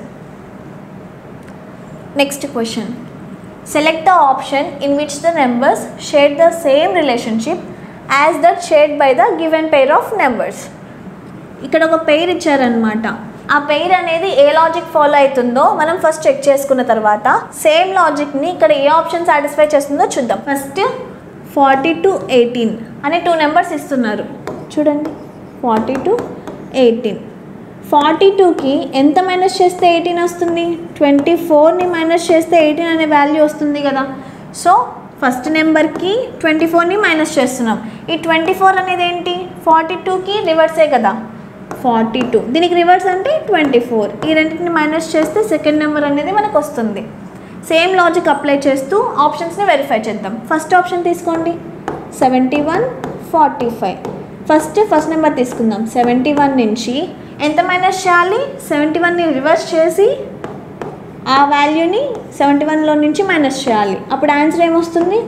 next question select the option in which the numbers share the same relationship as that shared by the given pair of numbers ఇక్కడ ఒక pair ఇచ్చారనమాట ఆ pair అనేది ఏ logic follow అవుతుందో మనం first check చేసుకున్న తర్వాత same లాజిక్ని ఇక్కడ ఏ ఆప్షన్ సాటిస్ఫై చేస్తుందో చూద్దాం ఫస్ట్ ఫార్టీ టు ఎయిటీన్ అనే టూ నెంబర్స్ ఇస్తున్నారు చూడండి ఫార్టీ టు ఎయిటీన్ ఫార్టీ టూకి ఎంత మైనస్ చేస్తే ఎయిటీన్ వస్తుంది ట్వంటీ ఫోర్ని మైనస్ చేస్తే ఎయిటీన్ అనే వాల్యూ వస్తుంది కదా సో ఫస్ట్ నెంబర్కి ట్వంటీ ఫోర్ని మైనస్ చేస్తున్నాం ఈ ట్వంటీ ఫోర్ అనేది ఏంటి ఫార్టీ టూకి రివర్సే కదా ఫార్టీ టూ దీనికి రివర్స్ అంటే ట్వంటీ ఫోర్ ఈ రెండింటిని మైనస్ చేస్తే సెకండ్ నెంబర్ అనేది మనకు వస్తుంది సేమ్ లాజిక్ అప్లై చేస్తూ ఆప్షన్స్ని వెరిఫై చేద్దాం ఫస్ట్ ఆప్షన్ తీసుకోండి seventy one forty five first first number తీసుకుందాం సెవెంటీ వన్ నుంచి ఎంత మైనస్ చేయాలి సెవెంటీ వన్ని రివర్స్ చేసి ఆ వాల్యూని సెవెంటీ వన్లో నుంచి మైనస్ చేయాలి అప్పుడు ఆన్సర్ ఏమొస్తుంది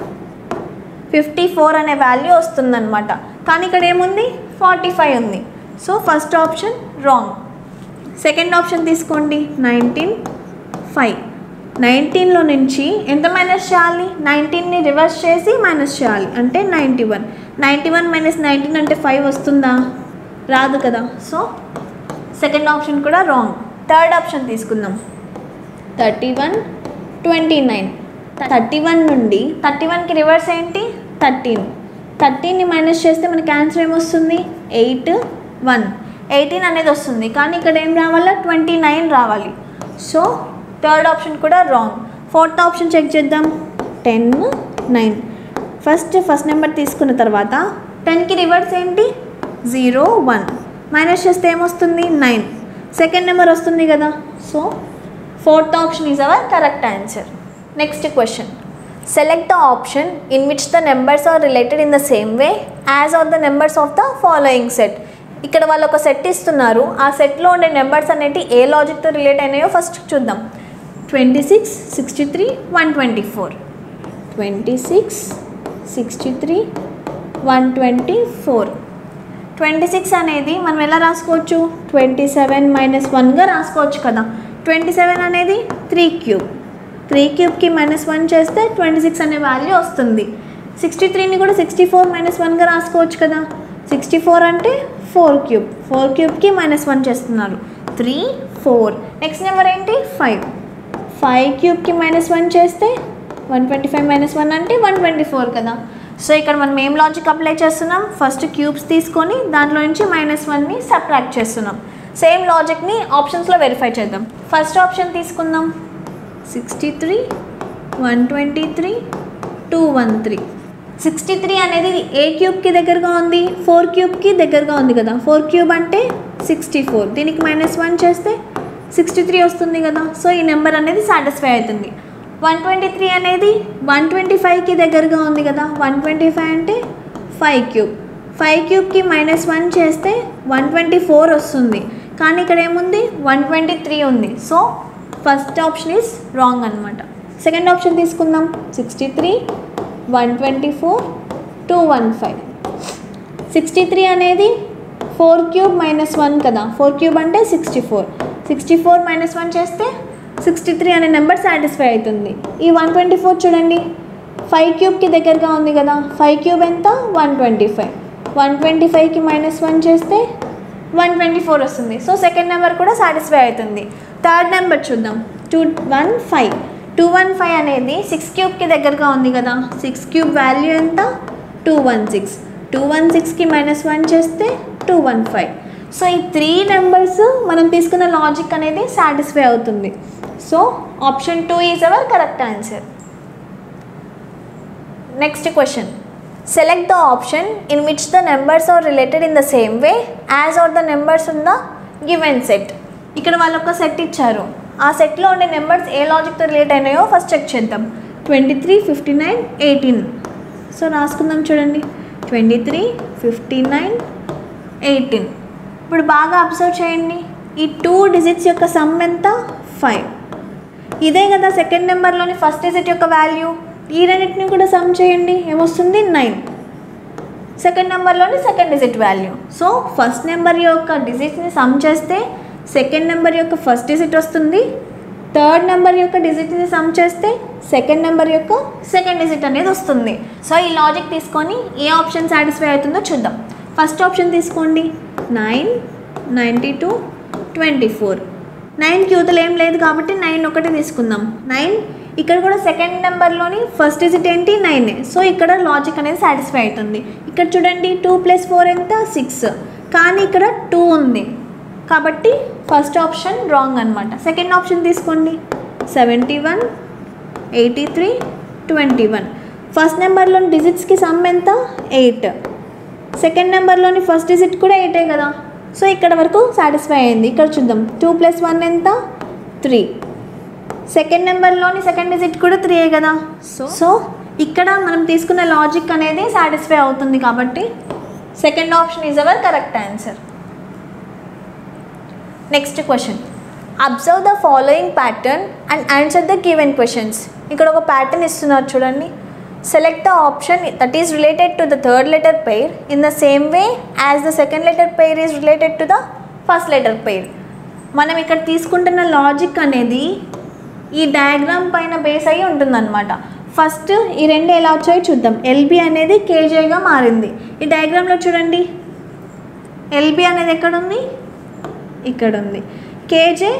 ఫిఫ్టీ ఫోర్ అనే వాల్యూ వస్తుందన్నమాట కానీ ఇక్కడ ఏముంది ఫార్టీ ఫైవ్ ఉంది so first option wrong second option తీసుకోండి నైన్టీన్ ఫైవ్ నైన్టీన్లో నుంచి ఎంత మైనస్ చేయాలి నైన్టీన్ని రివర్స్ చేసి మైనస్ చేయాలి అంటే ninety one ninety one minus nineteen అంటే ఫైవ్ వస్తుందా రాదు కదా సో సెకండ్ ఆప్షన్ కూడా రాంగ్ థర్డ్ ఆప్షన్ తీసుకుందాం thirty one twenty nine thirty one నుండి థర్టీ వన్కి రివర్స్ ఏంటి థర్టీన్ థర్టీన్ని మైనస్ చేస్తే మనకి ఆన్సర్ ఏమొస్తుంది ఎయిట్ వన్ ఎయిటీన్ అనేది వస్తుంది కానీ ఇక్కడ ఏం రావాలా ట్వంటీ నైన్ రావాలి సో థర్డ్ ఆప్షన్ కూడా రాంగ్ ఫోర్త్ ఆప్షన్ చెక్ చేద్దాం ten nine first first number తీసుకున్న తర్వాత టెన్కి రివర్స్ ఏంటి జీరో వన్ మైనస్ చేస్తే ఏమొస్తుంది నైన్ సెకండ్ నెంబర్ వస్తుంది కదా so fourth option is our correct answer next question select the option in which the numbers are related in the same way as are the numbers of the following set ఇక్కడ వాళ్ళు ఒక set ఇస్తున్నారు ఆ సెట్లో ఉండే numbers అనేవి ఏ లాజిక్తో రిలేట్ అయినాయో ఫస్ట్ చూద్దాం twenty six sixty three one twenty four twenty six sixty three one twenty four twenty six అనేది మనం ఎలా రాసుకోవచ్చు ట్వంటీ సెవెన్ మైనస్ వన్గా రాసుకోవచ్చు కదా ట్వంటీ సెవెన్ అనేది త్రీ క్యూబ్ త్రీ క్యూబ్కి మైనస్ వన్ చేస్తే ట్వంటీ సిక్స్ అనే వాల్యూ వస్తుంది సిక్స్టీ త్రీని కూడా సిక్స్టీ ఫోర్ మైనస్ వన్గా రాసుకోవచ్చు కదా సిక్స్టీ ఫోర్ అంటే ఫోర్ క్యూబ్ ఫోర్ క్యూబ్కి మైనస్ వన్ చేస్తున్నారు త్రీ ఫోర్ నెక్స్ట్ నెంబర్ ఏంటి ఫైవ్ ఫైవ్ క్యూబ్కి మైనస్ వన్ చేస్తే one twenty five minus one అంటే వన్ ట్వంటీ ఫోర్ కదా సో ఇక్కడ మనం ఏం లాజిక్ అప్లై చేస్తున్నాం ఫస్ట్ క్యూబ్స్ తీసుకొని దాంట్లో నుంచి మైనస్ వన్ని సబ్ట్రాక్ట్ చేస్తున్నాం సేమ్ లాజిక్ని ఆప్షన్స్లో వెరిఫై చేద్దాం ఫస్ట్ ఆప్షన్ తీసుకుందాం sixty three one twenty three two one three sixty three అనేది ఏ క్యూబ్కి దగ్గరగా ఉంది ఫోర్ క్యూబ్కి దగ్గరగా ఉంది కదా ఫోర్ క్యూబ్ అంటే సిక్స్టీ ఫోర్ దీనికి మైనస్ వన్ చేస్తే సిక్స్టీ త్రీ వస్తుంది కదా సో ఈ నెంబర్ అనేది సాటిస్ఫై అవుతుంది వన్ ట్వంటీ త్రీ అనేది వన్ ట్వంటీ ఫైవ్కి దగ్గరగా ఉంది కదా వన్ ట్వంటీ ఫైవ్ అంటే ఫైవ్ క్యూబ్ ఫైవ్ క్యూబ్కి మైనస్ వన్ చేస్తే వన్ ట్వంటీ ఫోర్ వస్తుంది కానీ ఇక్కడ ఏముంది వన్ ట్వంటీ త్రీ ఉంది so first option is wrong అనమాట సెకండ్ ఆప్షన్ తీసుకుందాం sixty three one twenty four two one five sixty three అనేది ఫోర్ క్యూబ్ మైనస్ వన్ కదా ఫోర్ క్యూబ్ అంటే sixty four sixty four minus one చేస్తే sixty three అనే number satisfy అవుతుంది ఈ one twenty four చూడండి five క్యూబ్కి దగ్గరగా ఉంది కదా ఫైవ్ క్యూబ్ ఎంత one twenty five one twenty ఫైవ్కి మైనస్ వన్ చేస్తే వన్ ట్వంటీ ఫోర్ వస్తుంది సో సెకండ్ నెంబర్ కూడా సాటిస్ఫై అవుతుంది థర్డ్ నెంబర్ చూద్దాం two one five two one five అనేది సిక్స్ క్యూబ్కి దగ్గరగా ఉంది కదా సిక్స్ క్యూబ్ వాల్యూ ఎంత two one six two one సిక్స్కి మైనస్ వన్ చేస్తే టూ వన్ ఫైవ్ సో ఈ త్రీ నెంబర్స్ మనం తీసుకున్న లాజిక్ అనేది సాటిస్ఫై అవుతుంది so option two is our correct answer next question select the option in which the numbers are related in the same way as are the numbers in the given set ఇక్కడ వాళ్ళు ఒక set ఇచ్చారు ఆ సెట్లో ఉండే numbers ఏ లాజిక్తో relate అయినాయో ఫస్ట్ చెక్ చేద్దాం twenty three fifty nine eighteen so రాసుకుందాం చూడండి twenty three fifty nine eighteen ఇప్పుడు బాగా అబ్జర్వ్ చేయండి ఈ టూ డిజిట్స్ యొక్క సమ్ ఎంత ఫైవ్ ఇదే కదా సెకండ్ నెంబర్లోని ఫస్ట్ డిజిట్ యొక్క వాల్యూ ఈ రెండింటిని కూడా సమ్ చేయండి ఏమొస్తుంది నైన్ సెకండ్ నెంబర్లోని second digit value so first number యొక్క డిజిట్స్ని సమ్ చేస్తే సెకండ్ నెంబర్ యొక్క ఫస్ట్ డిజిట్ వస్తుంది థర్డ్ నెంబర్ యొక్క డిజిట్ని సమ్ చేస్తే సెకండ్ నెంబర్ యొక్క సెకండ్ డిజిట్ అనేది వస్తుంది సో ఈ లాజిక్ తీసుకొని ఏ ఆప్షన్ సాటిస్ఫై అవుతుందో చూద్దాం ఫస్ట్ ఆప్షన్ తీసుకోండి nine ninety two twenty four nine క్యూతలు ఏం లేదు కాబట్టి నైన్ ఒకటి తీసుకుందాం నైన్ ఇక్కడ కూడా సెకండ్ నెంబర్లోని ఫస్ట్ డిజిట్ ఏంటి నైన్ సో ఇక్కడ లాజిక్ అనేది సాటిస్ఫై అవుతుంది ఇక్కడ చూడండి టూ ప్లస్ ఫోర్ ఎంత సిక్స్ కానీ ఇక్కడ టూ ఉంది కాబట్టి ఫస్ట్ ఆప్షన్ రాంగ్ అనమాట సెకండ్ ఆప్షన్ తీసుకోండి seventy one eighty three twenty one first నెంబర్లోని డిజిట్స్కి సమ్ ఎంత ఎయిట్ సెకండ్ నెంబర్లోని ఫస్ట్ డిజిట్ కూడా ఎయిటే కదా సో ఇక్కడ వరకు సాటిస్ఫై అయింది ఇక్కడ చూద్దాం టూ ప్లస్ వన్ ఎంత త్రీ సెకండ్ నెంబర్లోని సెకండ్ డిజిట్ కూడా త్రీయే కదా సో సో ఇక్కడ మనం తీసుకున్న లాజిక్ అనేది సాటిస్ఫై అవుతుంది కాబట్టి second option is our correct answer next question observe the following pattern and answer the given questions ఇక్కడ ఒక ప్యాటర్న్ ఇస్తున్నారు చూడండి select the option that is related to the third letter pair in the same way as the second letter pair is related to the first letter pair మనం ఇక్కడ తీసుకుంటున్న logic అనేది ఈ diagram పైన బేస్ అయ్యి ఉంటుందన్నమాట ఫస్ట్ ఈ రెండు ఎలా వచ్చాయో చూద్దాం ఎల్బి అనేది కేజేగా మారింది ఈ డయాగ్రామ్లో చూడండి ఎల్బి అనేది ఎక్కడ ఉంది ఇక్కడ ఉంది కేజే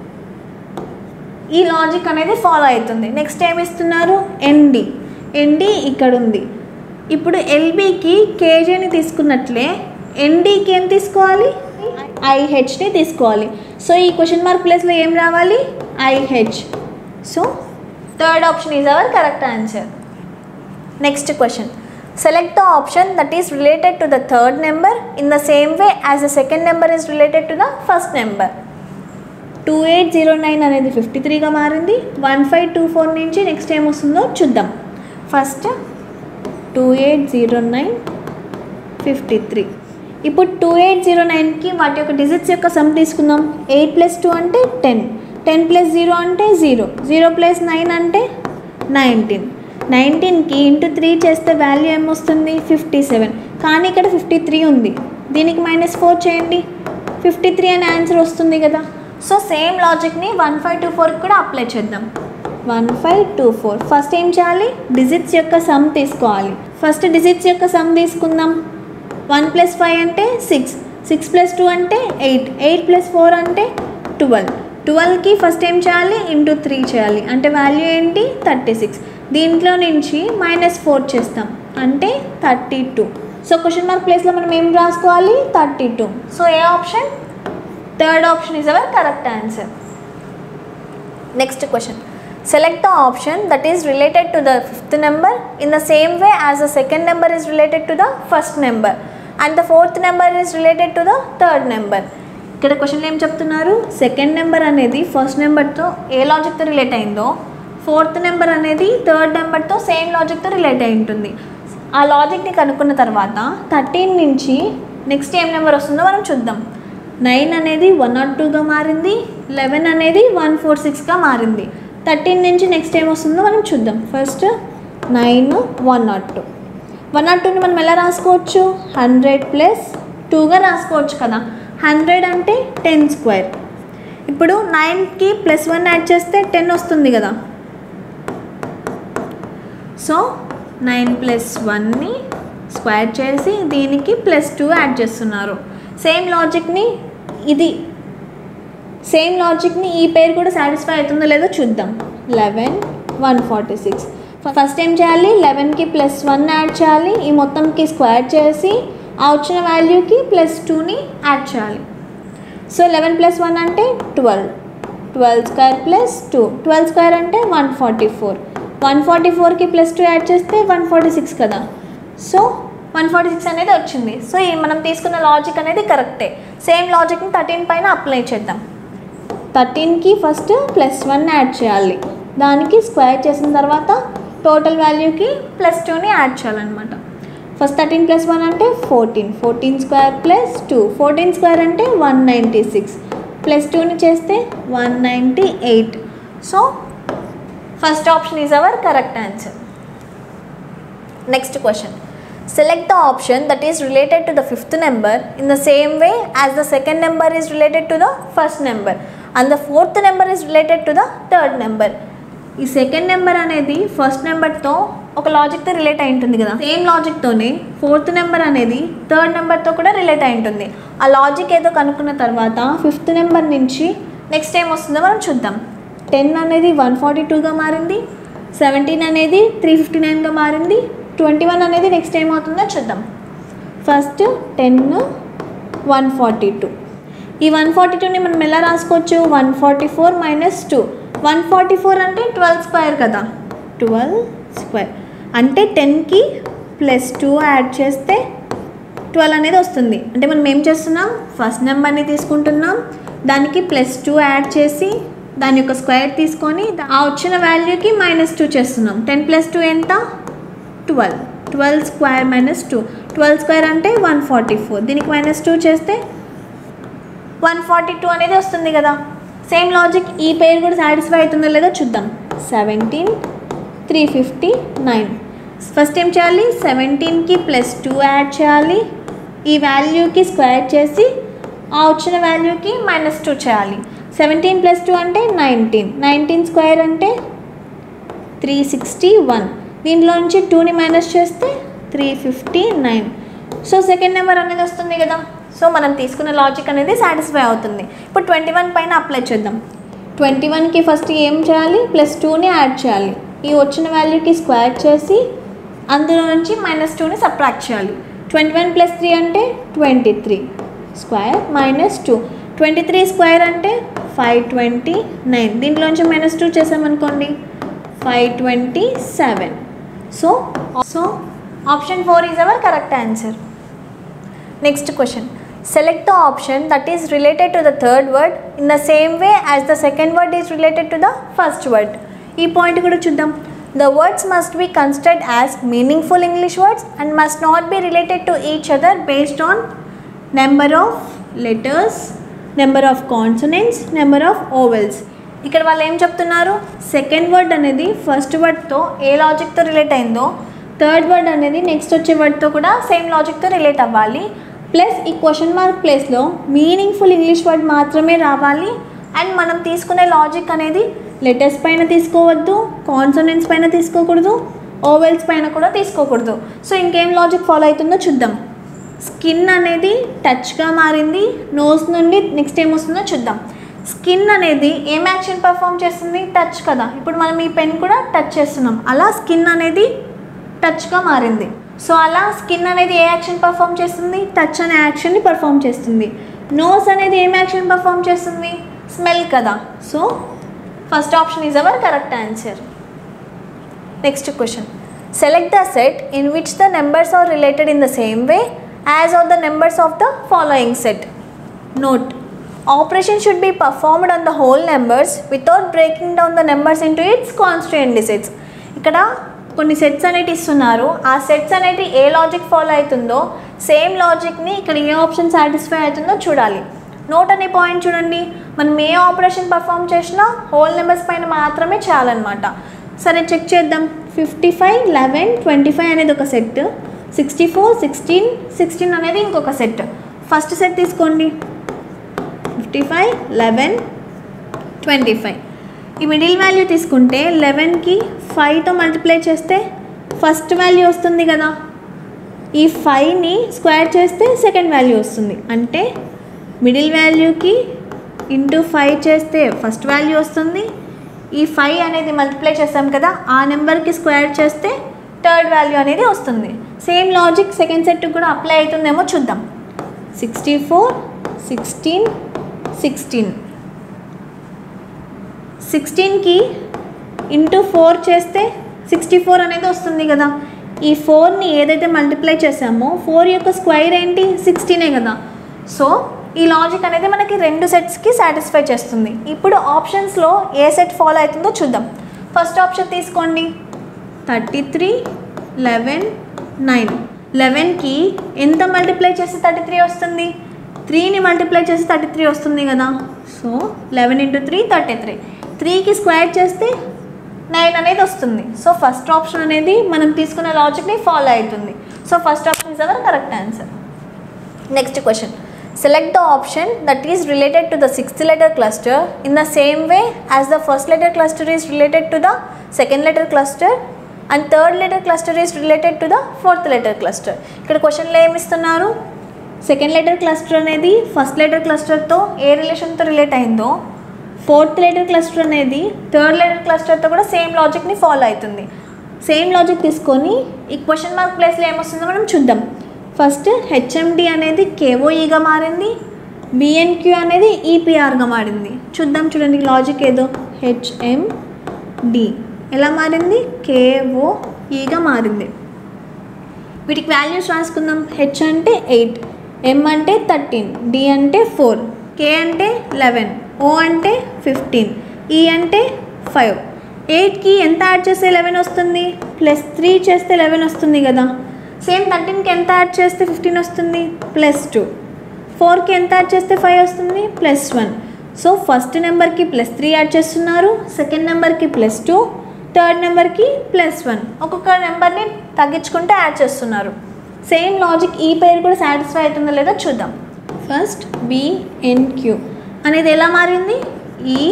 ఈ లాజిక్ అనేది ఫాలో అవుతుంది నెక్స్ట్ ఏమి ఇస్తున్నారు ఎన్డి ఎన్డి ఇక్కడ ఉంది ఇప్పుడు ఎల్బికి కేజేని తీసుకున్నట్లే ఎన్డీకి ఏం తీసుకోవాలి ఐహెచ్ని తీసుకోవాలి సో ఈ క్వశ్చన్ మార్క్ ప్లేస్లో ఏం రావాలి I H so third option is our correct answer next question select the option that is related to the third number in the same way as the second number is related to the first number two eight zero nine అనేది fifty త్రీగా మారింది one five two four నుంచి next ఏం వస్తుందో చూద్దాం first two eight zero nine fifty three ఇప్పుడు two eight zero నైన్కి వాటి యొక్క డిజిట్స్ యొక్క సమ్ తీసుకుందాం ఎయిట్ ప్లస్ టూ అంటే టెన్ టెన్ ప్లస్ జీరో అంటే జీరో జీరో ప్లస్ నైన్ అంటే నైన్టీన్ నైన్టీన్కి ఇంటూ త్రీ చేస్తే వాల్యూ ఏమొస్తుంది ఫిఫ్టీ సెవెన్ కానీ ఇక్కడ ఫిఫ్టీ త్రీ ఉంది దీనికి మైనస్ ఫోర్ చేయండి ఫిఫ్టీ త్రీ అనే ఆన్సర్ వస్తుంది కదా సో సేమ్ లాజిక్ని వన్ ఫైవ్ టూ ఫోర్కి కూడా అప్లై చేద్దాం one five two four first ఏం చేయాలి డిజిట్స్ యొక్క సమ్ తీసుకోవాలి ఫస్ట్ డిజిట్స్ యొక్క సమ్ తీసుకుందాం వన్ ప్లస్ ఫైవ్ అంటే సిక్స్ సిక్స్ ప్లస్ టూ అంటే ఎయిట్ ఎయిట్ ప్లస్ ఫోర్ అంటే ట్వెల్వ్ ట్వెల్వ్కి ఫస్ట్ ఏం చేయాలి ఇంటూ త్రీ చేయాలి అంటే వాల్యూ ఏంటి థర్టీ సిక్స్ దీంట్లో నుంచి మైనస్ ఫోర్ చేస్తాం అంటే thirty two so question mark ప్లేస్లో మనం ఏం రాసుకోవాలి థర్టీ టూ సో ఏ option third option is our correct answer next question select the option that is related to the fifth number in the same way as the second number is related to the first number and the fourth number is related to the third number ఇక్కడ క్వశ్చన్లో ఏం చెప్తున్నారు second number అనేది first నెంబర్తో ఏ లాజిక్తో relate అయిందో fourth number అనేది థర్డ్ నెంబర్తో సేమ్ లాజిక్తో రిలేట్ అయి ఉంటుంది ఆ లాజిక్ని కనుక్కున్న తర్వాత థర్టీన్ నుంచి నెక్స్ట్ ఏం నెంబర్ వస్తుందో మనం చూద్దాం నైన్ అనేది వన్ నాట్ టూగా మారింది లెవెన్ అనేది వన్ ఫోర్ సిక్స్గా మారింది థర్టీన్ నుంచి నెక్స్ట్ ఏం వస్తుందో మనం చూద్దాం first nine one not two one not టూని మనం ఎలా రాసుకోవచ్చు హండ్రెడ్ ప్లస్ టూగా రాసుకోవచ్చు కదా హండ్రెడ్ అంటే టెన్ స్క్వేర్ ఇప్పుడు నైన్కి ప్లస్ వన్ యాడ్ చేస్తే టెన్ వస్తుంది కదా సో నైన్ ప్లస్ వన్ని స్క్వేర్ చేసి దీనికి ప్లస్ టూ యాడ్ చేస్తున్నారు సేమ్ లాజిక్ని ఇది సేమ్ లాజిక్ని ఈ పేరు కూడా సాటిస్ఫై అవుతుందో లేదో చూద్దాం eleven one forty six first ఏం చేయాలి లెవెన్కి ప్లస్ వన్ యాడ్ చేయాలి ఈ మొత్తంకి స్క్వేర్ చేసి ఆ వచ్చిన వాల్యూకి ప్లస్ టూని యాడ్ చేయాలి సో లెవెన్ ప్లస్ వన్ అంటే twelve twelve square plus two twelve square అంటే one forty four one forty ఫోర్కి ప్లస్ టూ యాడ్ చేస్తే వన్ ఫార్టీ సిక్స్ కదా సో వన్ ఫార్టీ సిక్స్ అనేది వచ్చింది సో ఈ మనం తీసుకున్న లాజిక్ అనేది కరెక్టే సేమ్ లాజిక్ని థర్టీన్ పైన అప్లై చేద్దాం థర్టీన్కి ఫస్ట్ ప్లస్ వన్ యాడ్ చేయాలి దానికి స్క్వేర్ చేసిన తర్వాత టోటల్ వాల్యూకి ప్లస్ టూని యాడ్ చేయాలన్నమాట ఫస్ట్ థర్టీన్ ప్లస్ వన్ అంటే fourteen fourteen square plus two fourteen square అంటే వన్ నైంటీ సిక్స్ ప్లస్ టూని చేస్తే one ninety eight so first option is our correct answer next question select the option that is related to the fifth number in the same way as the second number is related to the first number and the fourth number is related to the third number ఈ second number అనేది first నెంబర్తో ఒక లాజిక్తో relate అయి ఉంటుంది కదా same లాజిక్తోనే fourth number అనేది థర్డ్ నెంబర్తో కూడా రిలేట్ అయి ఉంటుంది ఆ లాజిక్ ఏదో కనుక్కున్న తర్వాత ఫిఫ్త్ నెంబర్ నుంచి నెక్స్ట్ ఏం వస్తుందో మనం చూద్దాం టెన్ అనేది వన్ ఫార్టీ టూగా మారింది సెవెంటీన్ అనేది త్రీ ఫిఫ్టీ నైన్గా మారింది ట్వంటీ వన్ అనేది నెక్స్ట్ ఏమవుతుందో చూద్దాం first ten one forty two ఈ వన్ ఫార్టీ టూని మనం ఎలా రాసుకోవచ్చు one forty four minus two one forty four అంటే ట్వెల్వ్ స్క్వేర్ కదా ట్వెల్వ్ స్క్వేర్ అంటే టెన్కి ప్లస్ టూ యాడ్ చేస్తే ట్వెల్వ్ అనేది వస్తుంది అంటే మనం ఏం చేస్తున్నాం ఫస్ట్ నెంబర్ని తీసుకుంటున్నాం దానికి ప్లస్ టూ యాడ్ చేసి దాని యొక్క స్క్వేర్ తీసుకొని ఆ వచ్చిన వాల్యూకి మైనస్ టూ చేస్తున్నాం టెన్ ప్లస్ టూ ఎంత twelve twelve square minus two twelve square అంటే వన్ ఫార్టీ ఫోర్ దీనికి మైనస్ టూ చేస్తే వన్ ఫార్టీ టూ అనేది వస్తుంది కదా సేమ్ లాజిక్ ఈ పేరు కూడా సాటిస్ఫై అవుతుందో లేదో చూద్దాం seventeen three fifty nine first ఏం చేయాలి సెవెంటీన్కి ప్లస్ టూ యాడ్ చేయాలి ఈ వాల్యూకి స్క్వేర్ చేసి ఆ వచ్చిన వాల్యూకి మైనస్ టూ చేయాలి సెవెంటీన్ ప్లస్ టూ అంటే నైన్టీన్ నైన్టీన్ స్క్వేర్ అంటే త్రీ సిక్స్టీ వన్ దీంట్లో నుంచి టూని మైనస్ చేస్తే three fifty nine so second number అనేది వస్తుంది కదా సో మనం తీసుకున్న లాజిక్ అనేది సాటిస్ఫై అవుతుంది ఇప్పుడు ట్వంటీ వన్ పైన అప్లై చేద్దాం ట్వంటీ వన్కి ఫస్ట్ ఏం చేయాలి ప్లస్ టూని యాడ్ చేయాలి ఈ వచ్చిన వాల్యూకి స్క్వేర్ చేసి అందులో నుంచి మైనస్ టూని సబ్ట్రాక్ట్ చేయాలి ట్వంటీ వన్ ప్లస్ త్రీ అంటే twenty three square minus two twenty three square అంటే ఫైవ్ ట్వంటీ నైన్ దీంట్లోంచి మైనస్ టూ చేసామనుకోండి five twenty seven so so option four is our correct answer next question select the option that is related to the third word in the same way as the second word is related to the first word ఈ point కూడా చూద్దాం the words must be considered as meaningful English words and must not be related to each other based on number of letters number of consonants number of vowels ఇక్కడ వాళ్ళు ఏం చెప్తున్నారు second word అనేది first వర్డ్తో ఏ లాజిక్తో relate అయిందో third word అనేది నెక్స్ట్ వచ్చే వర్డ్తో కూడా సేమ్ లాజిక్తో రిలేట్ అవ్వాలి ప్లస్ ఈ క్వశ్చన్ మార్క్ ప్లేస్లో మీనింగ్ఫుల్ ఇంగ్లీష్ వర్డ్ మాత్రమే రావాలి అండ్ మనం తీసుకునే లాజిక్ అనేది లెటర్స్ పైన తీసుకోవద్దు కాన్సనెంట్స్ పైన తీసుకోకూడదు ఓవెల్స్ పైన కూడా తీసుకోకూడదు సో ఇంకేం లాజిక్ ఫాలో అవుతుందో చూద్దాం స్కిన్ అనేది టచ్గా మారింది నోస్ నుండి నెక్స్ట్ ఏం వస్తుందో చూద్దాం స్కిన్ అనేది ఏం యాక్షన్ పర్ఫామ్ చేస్తుంది టచ్ కదా ఇప్పుడు మనం ఈ పెన్ కూడా టచ్ చేస్తున్నాం అలా స్కిన్ అనేది టచ్గా మారింది సో అలా స్కిన్ అనేది ఏ యాక్షన్ పర్ఫామ్ చేస్తుంది టచ్ అనే యాక్షన్ని పర్ఫామ్ చేస్తుంది నోస్ అనేది ఏం యాక్షన్ పర్ఫామ్ చేస్తుంది స్మెల్ కదా so first option is our correct answer next question select the set in which the numbers are related in the same way as are the numbers of the following set note operation should be performed on the whole numbers without breaking down the numbers into its constituent digits ఇక్కడ కొన్ని sets అనేవి ఇస్తున్నారు ఆ sets అనేవి ఏ logic follow అవుతుందో same లాజిక్ని ఇక్కడ ఏ ఆప్షన్ సాటిస్ఫై అవుతుందో చూడాలి నోట్ అనే పాయింట్ చూడండి మనం ఏ ఆపరేషన్ పర్ఫామ్ చేసినా హోల్ నెంబర్స్ పైన మాత్రమే చాలన్నమాట సరే చెక్ చేద్దాం fifty five eleven twenty five అనేది ఒక set sixty four sixteen sixteen అనేది ఇంకొక సెట్ ఫస్ట్ సెట్ తీసుకోండి fifty five eleven twenty five ఈ మిడిల్ వాల్యూ తీసుకుంటే లెవెన్కి ఫైవ్తో మల్టిప్లై చేస్తే ఫస్ట్ వాల్యూ వస్తుంది కదా ఈ ఫైవ్ని స్క్వేర్ చేస్తే సెకండ్ వాల్యూ వస్తుంది అంటే మిడిల్ వాల్యూకి ఇంటూ ఫైవ్ చేస్తే ఫస్ట్ వాల్యూ వస్తుంది ఈ ఫైవ్ అనేది మల్టిప్లై చేస్తాం కదా ఆ నెంబర్కి స్క్వేర్ చేస్తే థర్డ్ వాల్యూ అనేది వస్తుంది సేమ్ లాజిక్ సెకండ్ సెట్ కూడా అప్లై అవుతుందేమో చూద్దాం సిక్స్టీ ఫోర్ సిక్స్టీన్ సిక్స్టీన్ సిక్స్టీన్కి ఇంటూ ఫోర్ చేస్తే సిక్స్టీ ఫోర్ అనేది వస్తుంది కదా ఈ ఫోర్ని ఏదైతే మల్టిప్లై చేసామో ఫోర్ యొక్క స్క్వైర్ ఏంటి సిక్స్టీనే కదా సో ఈ లాజిక్ అనేది మనకి రెండు సెట్స్కి సాటిస్ఫై చేస్తుంది ఇప్పుడు ఆప్షన్స్లో ఏ సెట్ ఫాలో అవుతుందో చూద్దాం ఫస్ట్ ఆప్షన్ తీసుకోండి థర్టీ త్రీ లెవెన్ నైన్ లెవెన్కి ఎంత మల్టిప్లై చేస్తే థర్టీ త్రీ వస్తుంది త్రీని మల్టిప్లై చేస్తే థర్టీ త్రీ వస్తుంది కదా so eleven into three thirty three త్రీకి స్క్వేర్ చేస్తే నైన్ అనేది వస్తుంది సో ఫస్ట్ ఆప్షన్ అనేది మనం తీసుకున్న లాజిక్ని ఫాలో అవుతుంది so first option is our correct answer next question select the option that is related to the sixth letter cluster in the same way as the first letter cluster is related to the second letter cluster and third letter cluster is related to the fourth letter cluster ఇక్కడ క్వశ్చన్లో ఏమి ఇస్తున్నారు second letter cluster అనేది first letter క్లస్టర్తో ఏ రిలేషన్తో relate అయిందో fourth letter cluster అనేది థర్డ్ లెటర్ క్లస్టర్తో కూడా సేమ్ లాజిక్ని ఫాలో అవుతుంది సేమ్ లాజిక్ తీసుకొని ఈ క్వశ్చన్ మార్క్ ప్లేస్లో ఏమొస్తుందో మనం చూద్దాం ఫస్ట్ హెచ్ఎండి అనేది కేఓఈగా మారింది బిఎన్క్యూ అనేది ఈపీఆర్గా మారింది చూద్దాం చూడండి లాజిక్ ఏదో హెచ్ఎండి ఎలా మారింది కేఓఈగా మారింది వీటికి వాల్యూస్ రాసుకుందాం హెచ్ అంటే ఎయిట్ ఎం అంటే థర్టీన్ డి అంటే ఫోర్ కే అంటే లెవెన్ ఓ అంటే ఫిఫ్టీన్ ఈ అంటే ఫైవ్ ఎయిట్కి ఎంత యాడ్ చేస్తే లెవెన్ వస్తుంది ప్లస్ త్రీ చేస్తే లెవెన్ వస్తుంది కదా సేమ్ థర్టీన్కి ఎంత యాడ్ చేస్తే ఫిఫ్టీన్ వస్తుంది ప్లస్ టూ ఫోర్కి ఎంత యాడ్ చేస్తే ఫైవ్ వస్తుంది ప్లస్ వన్ సో ఫస్ట్ నెంబర్కి ప్లస్ త్రీ యాడ్ చేస్తున్నారు సెకండ్ నెంబర్కి ప్లస్ టూ థర్డ్ నెంబర్కి ప్లస్ వన్ ఒక్కొక్క నెంబర్ని తగ్గించుకుంటే యాడ్ చేస్తున్నారు సేమ్ లాజిక్ ఈ పేరు కూడా సాటిస్ఫై అవుతుందో లేదో చూద్దాం ఫస్ట్ బిఎన్క్యూ అనేది ఎలా మారింది ఈ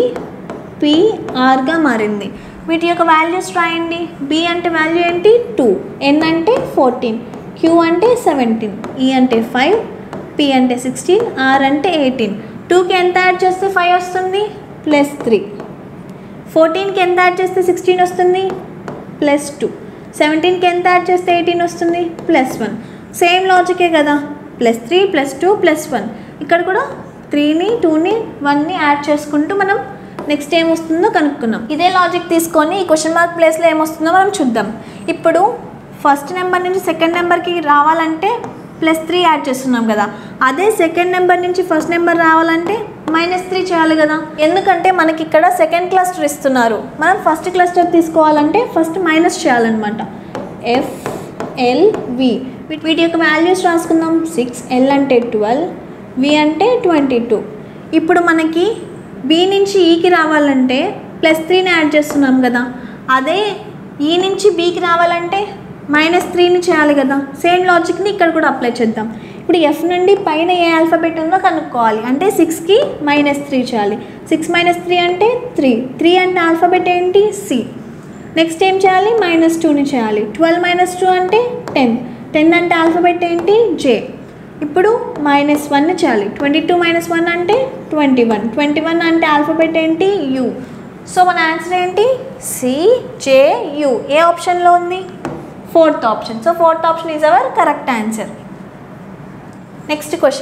పిఆర్గా మారింది వీటి యొక్క వాల్యూస్ రాయండి బి అంటే వాల్యూ ఏంటి టూ ఎన్ అంటే ఫోర్టీన్ క్యూ అంటే సెవెంటీన్ ఈ అంటే ఫైవ్ పి అంటే సిక్స్టీన్ ఆర్ అంటే ఎయిటీన్ టూకి ఎంత యాడ్ చేస్తే ఫైవ్ వస్తుంది ప్లస్ త్రీ ఫోర్టీన్కి ఎంత యాడ్ చేస్తే సిక్స్టీన్ వస్తుంది ప్లస్ టూ సెవెంటీన్కి ఎంత యాడ్ చేస్తే ఎయిటీన్ వస్తుంది ప్లస్ వన్ సేమ్ లాజికే కదా plus three plus two plus one ఇక్కడ కూడా త్రీని టూని వన్ని యాడ్ చేసుకుంటూ మనం నెక్స్ట్ ఏం వస్తుందో కనుక్కున్నాం ఇదే లాజిక్ తీసుకొని ఈ క్వశ్చన్ మార్క్ ప్లేస్లో ఏమొస్తుందో మనం చూద్దాం ఇప్పుడు ఫస్ట్ నెంబర్ నుంచి సెకండ్ నెంబర్కి రావాలంటే ప్లస్ త్రీ యాడ్ చేస్తున్నాం కదా అదే సెకండ్ నెంబర్ నుంచి ఫస్ట్ నెంబర్ రావాలంటే మైనస్ త్రీ చేయాలి కదా ఎందుకంటే మనకి ఇక్కడ సెకండ్ క్లస్టర్ ఇస్తున్నారు మనం ఫస్ట్ క్లస్టర్ తీసుకోవాలంటే ఫస్ట్ మైనస్ చేయాలన్నమాట ఎఫ్ ఎల్ వి వీటి యొక్క వాల్యూస్ రాసుకుందాం సిక్స్ ఎల్ అంటే ట్వెల్వ్ వి అంటే ట్వంటీ టూ ఇప్పుడు మనకి బి నుంచి ఈకి రావాలంటే ప్లస్ త్రీని యాడ్ చేస్తున్నాం కదా అదే ఈ నుంచి బీకి రావాలంటే మైనస్ త్రీని చేయాలి కదా సేమ్ లాజిక్ని ఇక్కడ కూడా అప్లై చేద్దాం ఇప్పుడు ఎఫ్ నుండి పైన ఏ ఆల్ఫాబెట్ ఉందో కనుక్కోవాలి అంటే సిక్స్కి మైనస్ త్రీ చేయాలి సిక్స్ మైనస్ త్రీ అంటే త్రీ త్రీ అంటే ఆల్ఫాబెట్ ఏంటి సి నెక్స్ట్ ఏం చేయాలి మైనస్ టూని చేయాలి ట్వెల్వ్ మైనస్ టూ అంటే టెన్ టెన్ అంటే ఆల్ఫాబెట్ ఏంటి జే ఇప్పుడు మైనస్ వన్ చేయాలి ట్వంటీ టూ మైనస్ వన్ అంటే ట్వంటీ వన్ ట్వంటీ వన్ అంటే ఆల్ఫాబెట్ ఏంటి యూ సో మన ఆన్సర్ ఏంటి సి జే యూ ఏ ఆప్షన్లో ఉంది fourth option so fourth option is our correct answer next question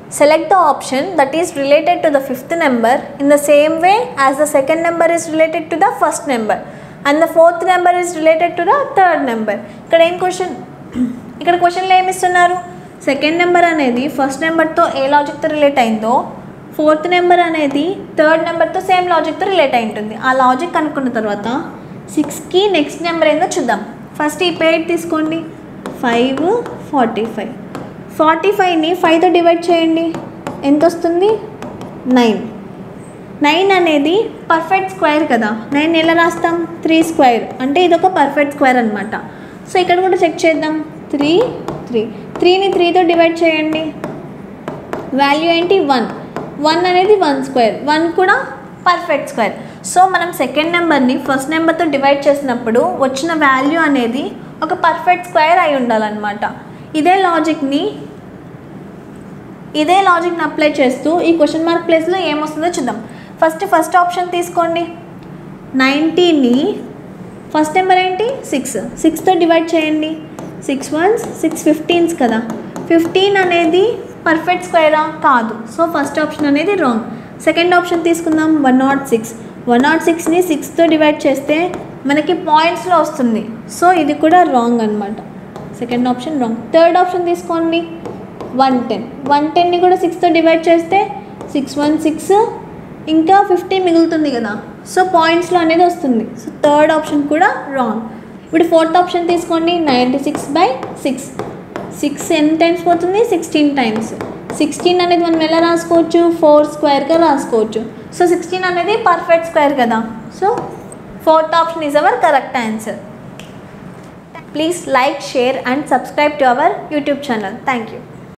select the option that is related to the fifth number in the same way as the second number is related to the first number and the fourth number is related to the third number ఇక్కడ ఏం question ఇక్కడ క్వశ్చన్లో ఏమి ఇస్తున్నారు second number అనేది first నెంబర్తో ఏ లాజిక్తో రిలేట్ అయిందో ఫోర్త్ నెంబర్ అనేది థర్డ్ నెంబర్తో సేమ్ లాజిక్తో రిలేట్ అయి ఉంటుంది ఆ లాజిక్ కనుక్కున్న తర్వాత సిక్స్కి నెక్స్ట్ నెంబర్ ఏందో చూద్దాం ఫస్ట్ ఈ పేర్ తీసుకోండి ఫైవ్ ఫార్టీ ఫైవ్ ఫార్టీ ఫైవ్ని ఫైవ్తో డివైడ్ చేయండి ఎంత వస్తుంది నైన్ నైన్ అనేది పర్ఫెక్ట్ స్క్వేర్ కదా నైన్ ఎలా రాస్తాం త్రీ స్క్వేర్ అంటే ఇది ఒక పర్ఫెక్ట్ స్క్వేర్ అనమాట సో ఇక్కడ కూడా చెక్ చేద్దాం త్రీ త్రీ త్రీని త్రీతో డివైడ్ చేయండి వాల్యూ ఏంటి వన్ వన్ అనేది వన్ స్క్వేర్ వన్ కూడా పర్ఫెక్ట్ స్క్వేర్ సో మనం సెకండ్ నెంబర్ని ఫస్ట్ నెంబర్తో డివైడ్ చేసినప్పుడు వచ్చిన వాల్యూ అనేది ఒక పర్ఫెక్ట్ స్క్వేర్ అయి ఉండాలన్నమాట ఇదే లాజిక్ని ఇదే లాజిక్ని అప్లై చేస్తూ ఈ క్వశ్చన్ మార్క్ ప్లేస్లో ఏమొస్తుందో చూద్దాం ఫస్ట్ ఫస్ట్ ఆప్షన్ తీసుకోండి నైంటీని ఫస్ట్ నెంబర్ ఏంటి సిక్స్ సిక్స్తో డివైడ్ చేయండి సిక్స్ వన్స్ సిక్స్ ఫిఫ్టీన్స్ కదా ఫిఫ్టీన్ అనేది పర్ఫెక్ట్ స్క్వేరా కాదు సో ఫస్ట్ ఆప్షన్ అనేది రాంగ్ సెకండ్ ఆప్షన్ తీసుకుందాం one nought six one nought సిక్స్ని సిక్స్తో డివైడ్ చేస్తే మనకి పాయింట్స్లో వస్తుంది సో ఇది కూడా రాంగ్ అనమాట second option wrong third option తీసుకోండి వన్ టెన్ వన్ టెన్ని కూడా సిక్స్తో డివైడ్ చేస్తే సిక్స్ వన్ సిక్స్ ఇంకా ఫిఫ్టీ మిగులుతుంది కదా సో పాయింట్స్లో అనేది వస్తుంది సో థర్డ్ ఆప్షన్ కూడా రాంగ్ ఇప్పుడు ఫోర్త్ ఆప్షన్ తీసుకోండి ninety six by six six ఎన్ని టైమ్స్ పోతుంది సిక్స్టీన్ టైమ్స్ సిక్స్టీన్ అనేది మనం ఎలా రాసుకోవచ్చు ఫోర్ స్క్వేర్గా రాసుకోవచ్చు సో సిక్స్టీన్ అనేది పర్ఫెక్ట్ స్క్వేర్ కదా so fourth option is our correct answer please like share and subscribe to our YouTube channel thank you